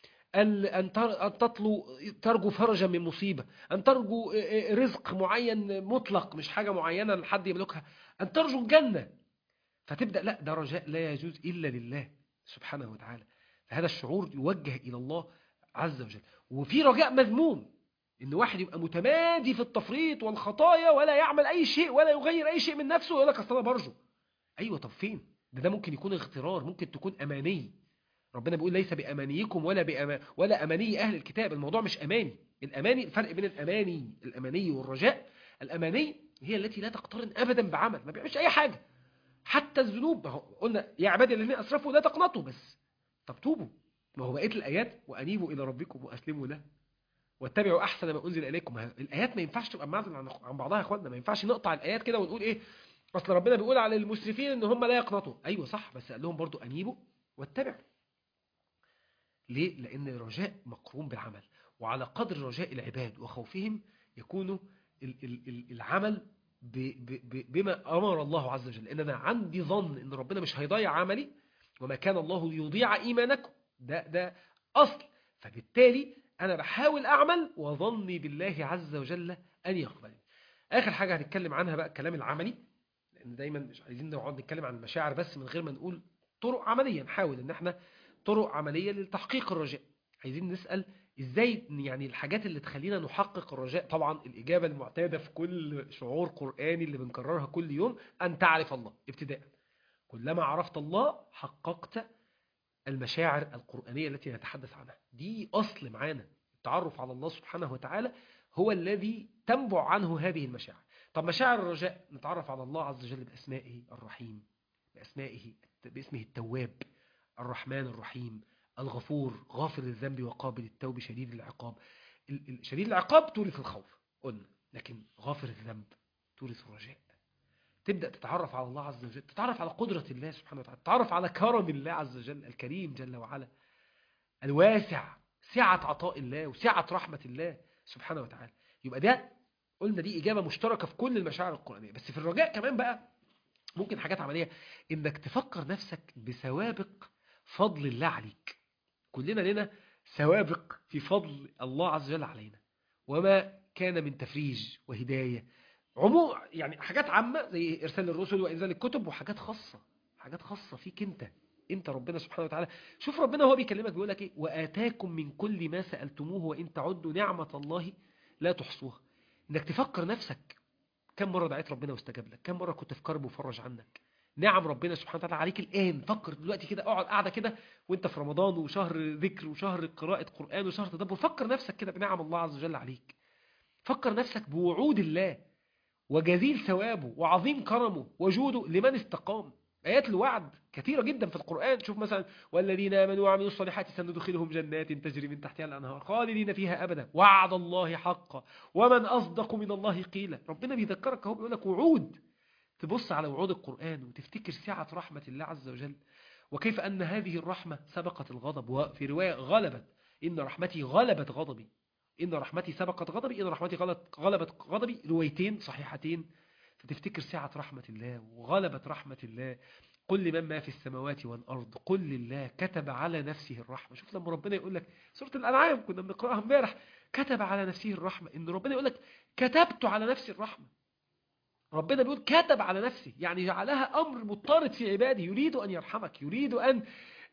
أن تطلو ترجو فرجا من مصيبة أن ترجو رزق معين مطلق مش حاجة معينة لحد يملكها أن ترجو الجنة فتبدأ لا ده رجاء لا يجوز إلا لله سبحانه وتعالى فهذا الشعور يوجه إلى الله عز وجل وفي رجاء مذموم إن واحد يبقى متمادي في التفريط والخطايا ولا يعمل أي شيء ولا يغير أي شيء من نفسه ويقول لك أصل أنا برجو أيوة طب فين ده ده ممكن يكون اغترار ممكن تكون أماني ربنا بيقول ليس بأمانيكم ولا بأما ولا أماني أهل الكتاب الموضوع مش أماني الأماني الفرق بين الأماني الأماني والرجاء الأماني هي التي لا تقترن أبدا بعمل ما بيعملش أي حاجة حتى الذنوب قلنا يا عبادي الذين أسرفوا لا تقنطوا بس طب توبوا ما هو بقيت الآيات وأنيبوا إلى ربكم وأسلموا له واتبعوا أحسن ما أنزل إليكم الآيات ما ينفعش تبقى معزل عن بعضها يا أخوانا ما ينفعش نقطع الآيات كده ونقول إيه اصل ربنا بيقول على المسرفين ان هم لا يقنطوا ايوه صح بس قال لهم برضو انيبوا واتبعوا ليه لان الرجاء مقرون بالعمل وعلى قدر رجاء العباد وخوفهم يكون ال- ال- ال- العمل ب- ب- ب- بما امر الله عز وجل لان انا عندي ظن ان ربنا مش هيضيع عملي وما كان الله ليضيع ايمانكم ده ده اصل فبالتالي انا بحاول اعمل وظني بالله عز وجل ان يقبلني اخر حاجه هنتكلم عنها بقى الكلام العملي لان دايما مش عايزين نقعد نتكلم عن المشاعر بس من غير ما نقول طرق عمليه نحاول ان احنا طرق عمليه لتحقيق الرجاء عايزين نسال ازاي يعني الحاجات اللي تخلينا نحقق الرجاء طبعا الاجابه المعتاده في كل شعور قراني اللي بنكررها كل يوم ان تعرف الله ابتداء كلما عرفت الله حققت المشاعر القرآنية التي نتحدث عنها دي أصل معانا التعرف على الله سبحانه وتعالى هو الذي تنبع عنه هذه المشاعر طب مشاعر الرجاء نتعرف على الله عز وجل بأسمائه الرحيم بأسمائه باسمه التواب الرحمن الرحيم الغفور غافر الذنب وقابل التوب شديد العقاب ال- ال- شديد العقاب تورث الخوف قلنا لكن غافر الذنب تورث الرجاء تبدأ تتعرف على الله عز وجل تتعرف على قدرة الله سبحانه وتعالى تتعرف على كرم الله عز وجل الكريم جل وعلا الواسع سعة عطاء الله وسعة رحمة الله سبحانه وتعالى يبقى ده قلنا دي إجابة مشتركة في كل المشاعر القرآنية بس في الرجاء كمان بقى ممكن حاجات عملية إنك تفكر نفسك بسوابق فضل الله عليك كلنا لنا سوابق في فضل الله عز وجل علينا وما كان من تفريج وهداية عموم يعني حاجات عامة زي إرسال الرسل وإنزال الكتب وحاجات خاصة حاجات خاصة فيك أنت أنت ربنا سبحانه وتعالى شوف ربنا هو بيكلمك بيقول لك إيه وآتاكم من كل ما سألتموه وإن تعدوا نعمة الله لا تحصوها إنك تفكر نفسك كم مرة دعيت ربنا واستجاب لك كم مرة كنت في كرب وفرج عنك نعم ربنا سبحانه وتعالى عليك الآن فكر دلوقتي كده اقعد قاعدة كده وانت في رمضان وشهر ذكر وشهر قراءة قرآن وشهر تدبر فكر نفسك كده بنعم الله عز وجل عليك فكر نفسك بوعود الله وجزيل ثوابه وعظيم كرمه وجوده لمن استقام آيات الوعد كثيرة جدا في القرآن شوف مثلا والذين آمنوا وعملوا الصالحات سندخلهم جنات تجري من تحتها الأنهار خالدين فيها أبدا وعد الله حقا ومن أصدق من الله قيلا ربنا بيذكرك اهو بيقول لك وعود تبص على وعود القرآن وتفتكر سعة رحمة الله عز وجل وكيف أن هذه الرحمة سبقت الغضب وفي رواية غلبت إن رحمتي غلبت غضبي إن رحمتي سبقت غضبي إن رحمتي غلبت غلبت غضبي روايتين صحيحتين فتفتكر سعة رحمة الله وغلبت رحمة الله قل لمن ما في السماوات والأرض قل لله كتب على نفسه الرحمة شوف لما ربنا يقول لك سورة الأنعام كنا بنقرأها امبارح كتب على نفسه الرحمة إن ربنا يقول لك كتبت على نفسي الرحمة ربنا بيقول كتب على نفسه يعني جعلها أمر مضطرد في عباده يريد أن يرحمك يريد أن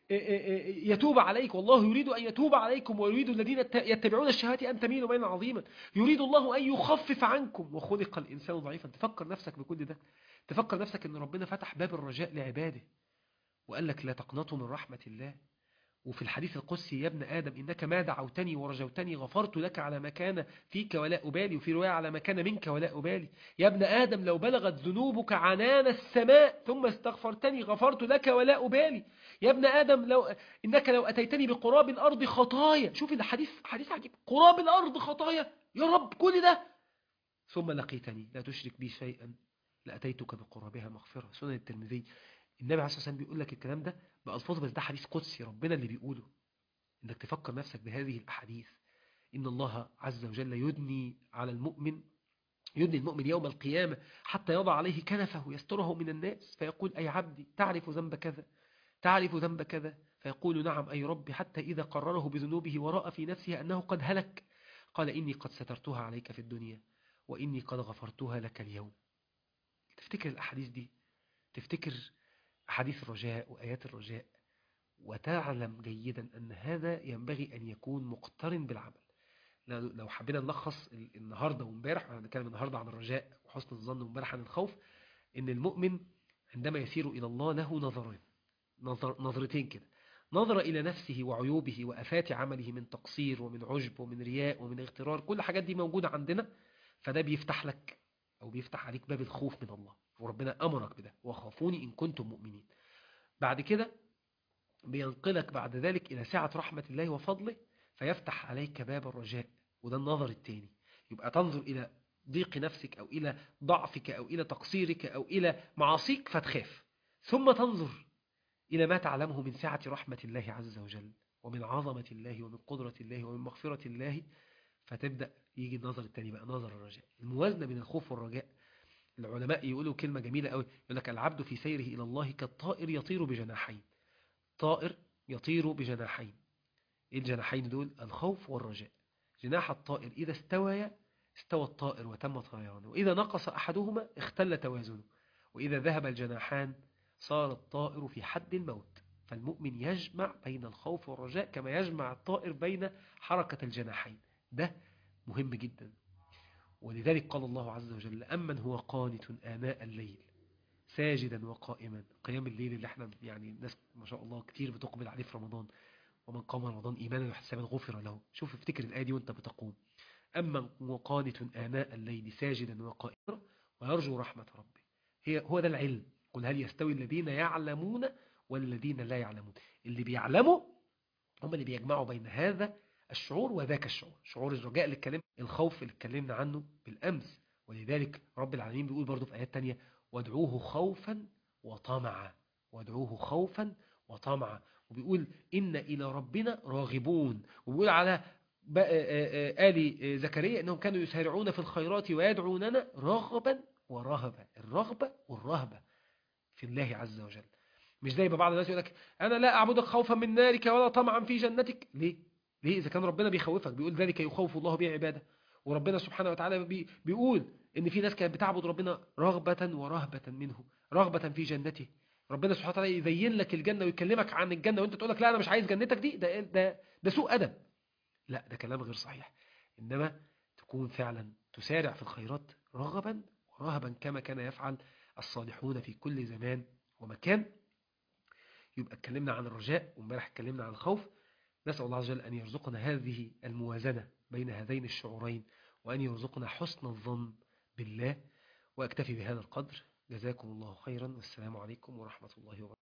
يتوب عليك والله يريد أن يتوب عليكم ويريد الذين يتبعون الشهوات أن تميلوا ميلا عظيما يريد الله أن يخفف عنكم وخلق الإنسان ضعيفا تفكر نفسك بكل ده تفكر نفسك أن ربنا فتح باب الرجاء لعباده وقال لك لا تقنطوا من رحمة الله وفي الحديث القدسي يا ابن آدم إنك ما دعوتني ورجوتني غفرت لك على ما كان فيك ولا أبالي وفي رواية على ما كان منك ولا أبالي يا ابن آدم لو بلغت ذنوبك عنان السماء ثم استغفرتني غفرت لك ولا أبالي يا ابن آدم لو إنك لو أتيتني بقراب الأرض خطايا شوف الحديث حديث عجيب قراب الأرض خطايا يا رب كل ده ثم لقيتني لا تشرك بي شيئا لأتيتك بقرابها مغفرة سنن الترمذي النبي عليه الصلاة والسلام بيقول لك الكلام ده بألفاظ بس ده حديث قدسي ربنا اللي بيقوله انك تفكر نفسك بهذه الأحاديث إن الله عز وجل يدني على المؤمن يدني المؤمن يوم القيامة حتى يضع عليه كنفه يستره من الناس فيقول أي عبدي تعرف ذنب كذا تعرف ذنب كذا فيقول نعم أي ربي حتى إذا قرره بذنوبه ورأى في نفسه أنه قد هلك قال إني قد سترتها عليك في الدنيا وإني قد غفرتها لك اليوم تفتكر الأحاديث دي تفتكر أحاديث الرجاء وآيات الرجاء وتعلم جيدا أن هذا ينبغي أن يكون مقترن بالعمل لو حبينا نلخص النهاردة وامبارح هنتكلم النهاردة عن الرجاء وحسن الظن وامبارح عن الخوف إن المؤمن عندما يسير إلى الله له نظرين نظر نظرتين كده نظر إلى نفسه وعيوبه وأفات عمله من تقصير ومن عجب ومن رياء ومن اغترار كل الحاجات دي موجودة عندنا فده بيفتح لك أو بيفتح عليك باب الخوف من الله وربنا أمرك بده وخافوني إن كنتم مؤمنين بعد كده بينقلك بعد ذلك إلى سعة رحمة الله وفضله فيفتح عليك باب الرجاء وده النظر الثاني يبقى تنظر إلى ضيق نفسك أو إلى ضعفك أو إلى تقصيرك أو إلى معاصيك فتخاف ثم تنظر إلى ما تعلمه من سعة رحمة الله عز وجل ومن عظمة الله ومن قدرة الله ومن مغفرة الله فتبدأ يجي النظر التاني بقى نظر الرجاء الموازنة بين الخوف والرجاء العلماء يقولوا كلمة جميلة قوي يقول لك العبد في سيره إلى الله كالطائر يطير بجناحين طائر يطير بجناحين إيه الجناحين دول الخوف والرجاء جناح الطائر إذا استوى استوى الطائر وتم طيرانه وإذا نقص أحدهما اختل توازنه وإذا ذهب الجناحان صار الطائر في حد الموت فالمؤمن يجمع بين الخوف والرجاء كما يجمع الطائر بين حركة الجناحين ده مهم جدا ولذلك قال الله عز وجل أمن هو قانت آناء الليل ساجدا وقائما قيام الليل اللي احنا يعني الناس ما شاء الله كتير بتقبل عليه في رمضان ومن قام رمضان إيمانا واحتسابا غفر له شوف افتكر الآية دي وانت بتقوم أمن هو قانت آناء الليل ساجدا وقائما ويرجو رحمة ربه هي هو ده العلم قل هل يستوي الذين يعلمون والذين لا يعلمون اللي بيعلموا هم اللي بيجمعوا بين هذا الشعور وذاك الشعور شعور الرجاء اللي اتكلم الخوف اللي اتكلمنا عنه بالأمس ولذلك رب العالمين بيقول برضو في آيات تانية وادعوه خوفا وطمعا وادعوه خوفا وطمعا وبيقول إن إلى ربنا راغبون وبيقول على آل زكريا أنهم كانوا يسارعون في الخيرات ويدعوننا رغبا ورهبا الرغبة والرهبة في الله عز وجل مش زي ما بعض الناس يقول لك أنا لا أعبدك خوفا من نارك ولا طمعا في جنتك ليه؟ ليه إذا كان ربنا بيخوفك بيقول ذلك يخوف الله به عباده وربنا سبحانه وتعالى بي بيقول إن في ناس كانت بتعبد ربنا رغبة ورهبة منه رغبة في جنته ربنا سبحانه وتعالى يزين لك الجنة ويكلمك عن الجنة وانت تقول لك لا أنا مش عايز جنتك دي ده, ده, ده سوء أدب لا ده كلام غير صحيح إنما تكون فعلا تسارع في الخيرات رغبا ورهبا كما كان يفعل الصالحون في كل زمان ومكان يبقى اتكلمنا عن الرجاء وامبارح اتكلمنا عن الخوف نسأل الله عز وجل أن يرزقنا هذه الموازنة بين هذين الشعورين وأن يرزقنا حسن الظن بالله وأكتفي بهذا القدر جزاكم الله خيرا والسلام عليكم ورحمة الله وبركاته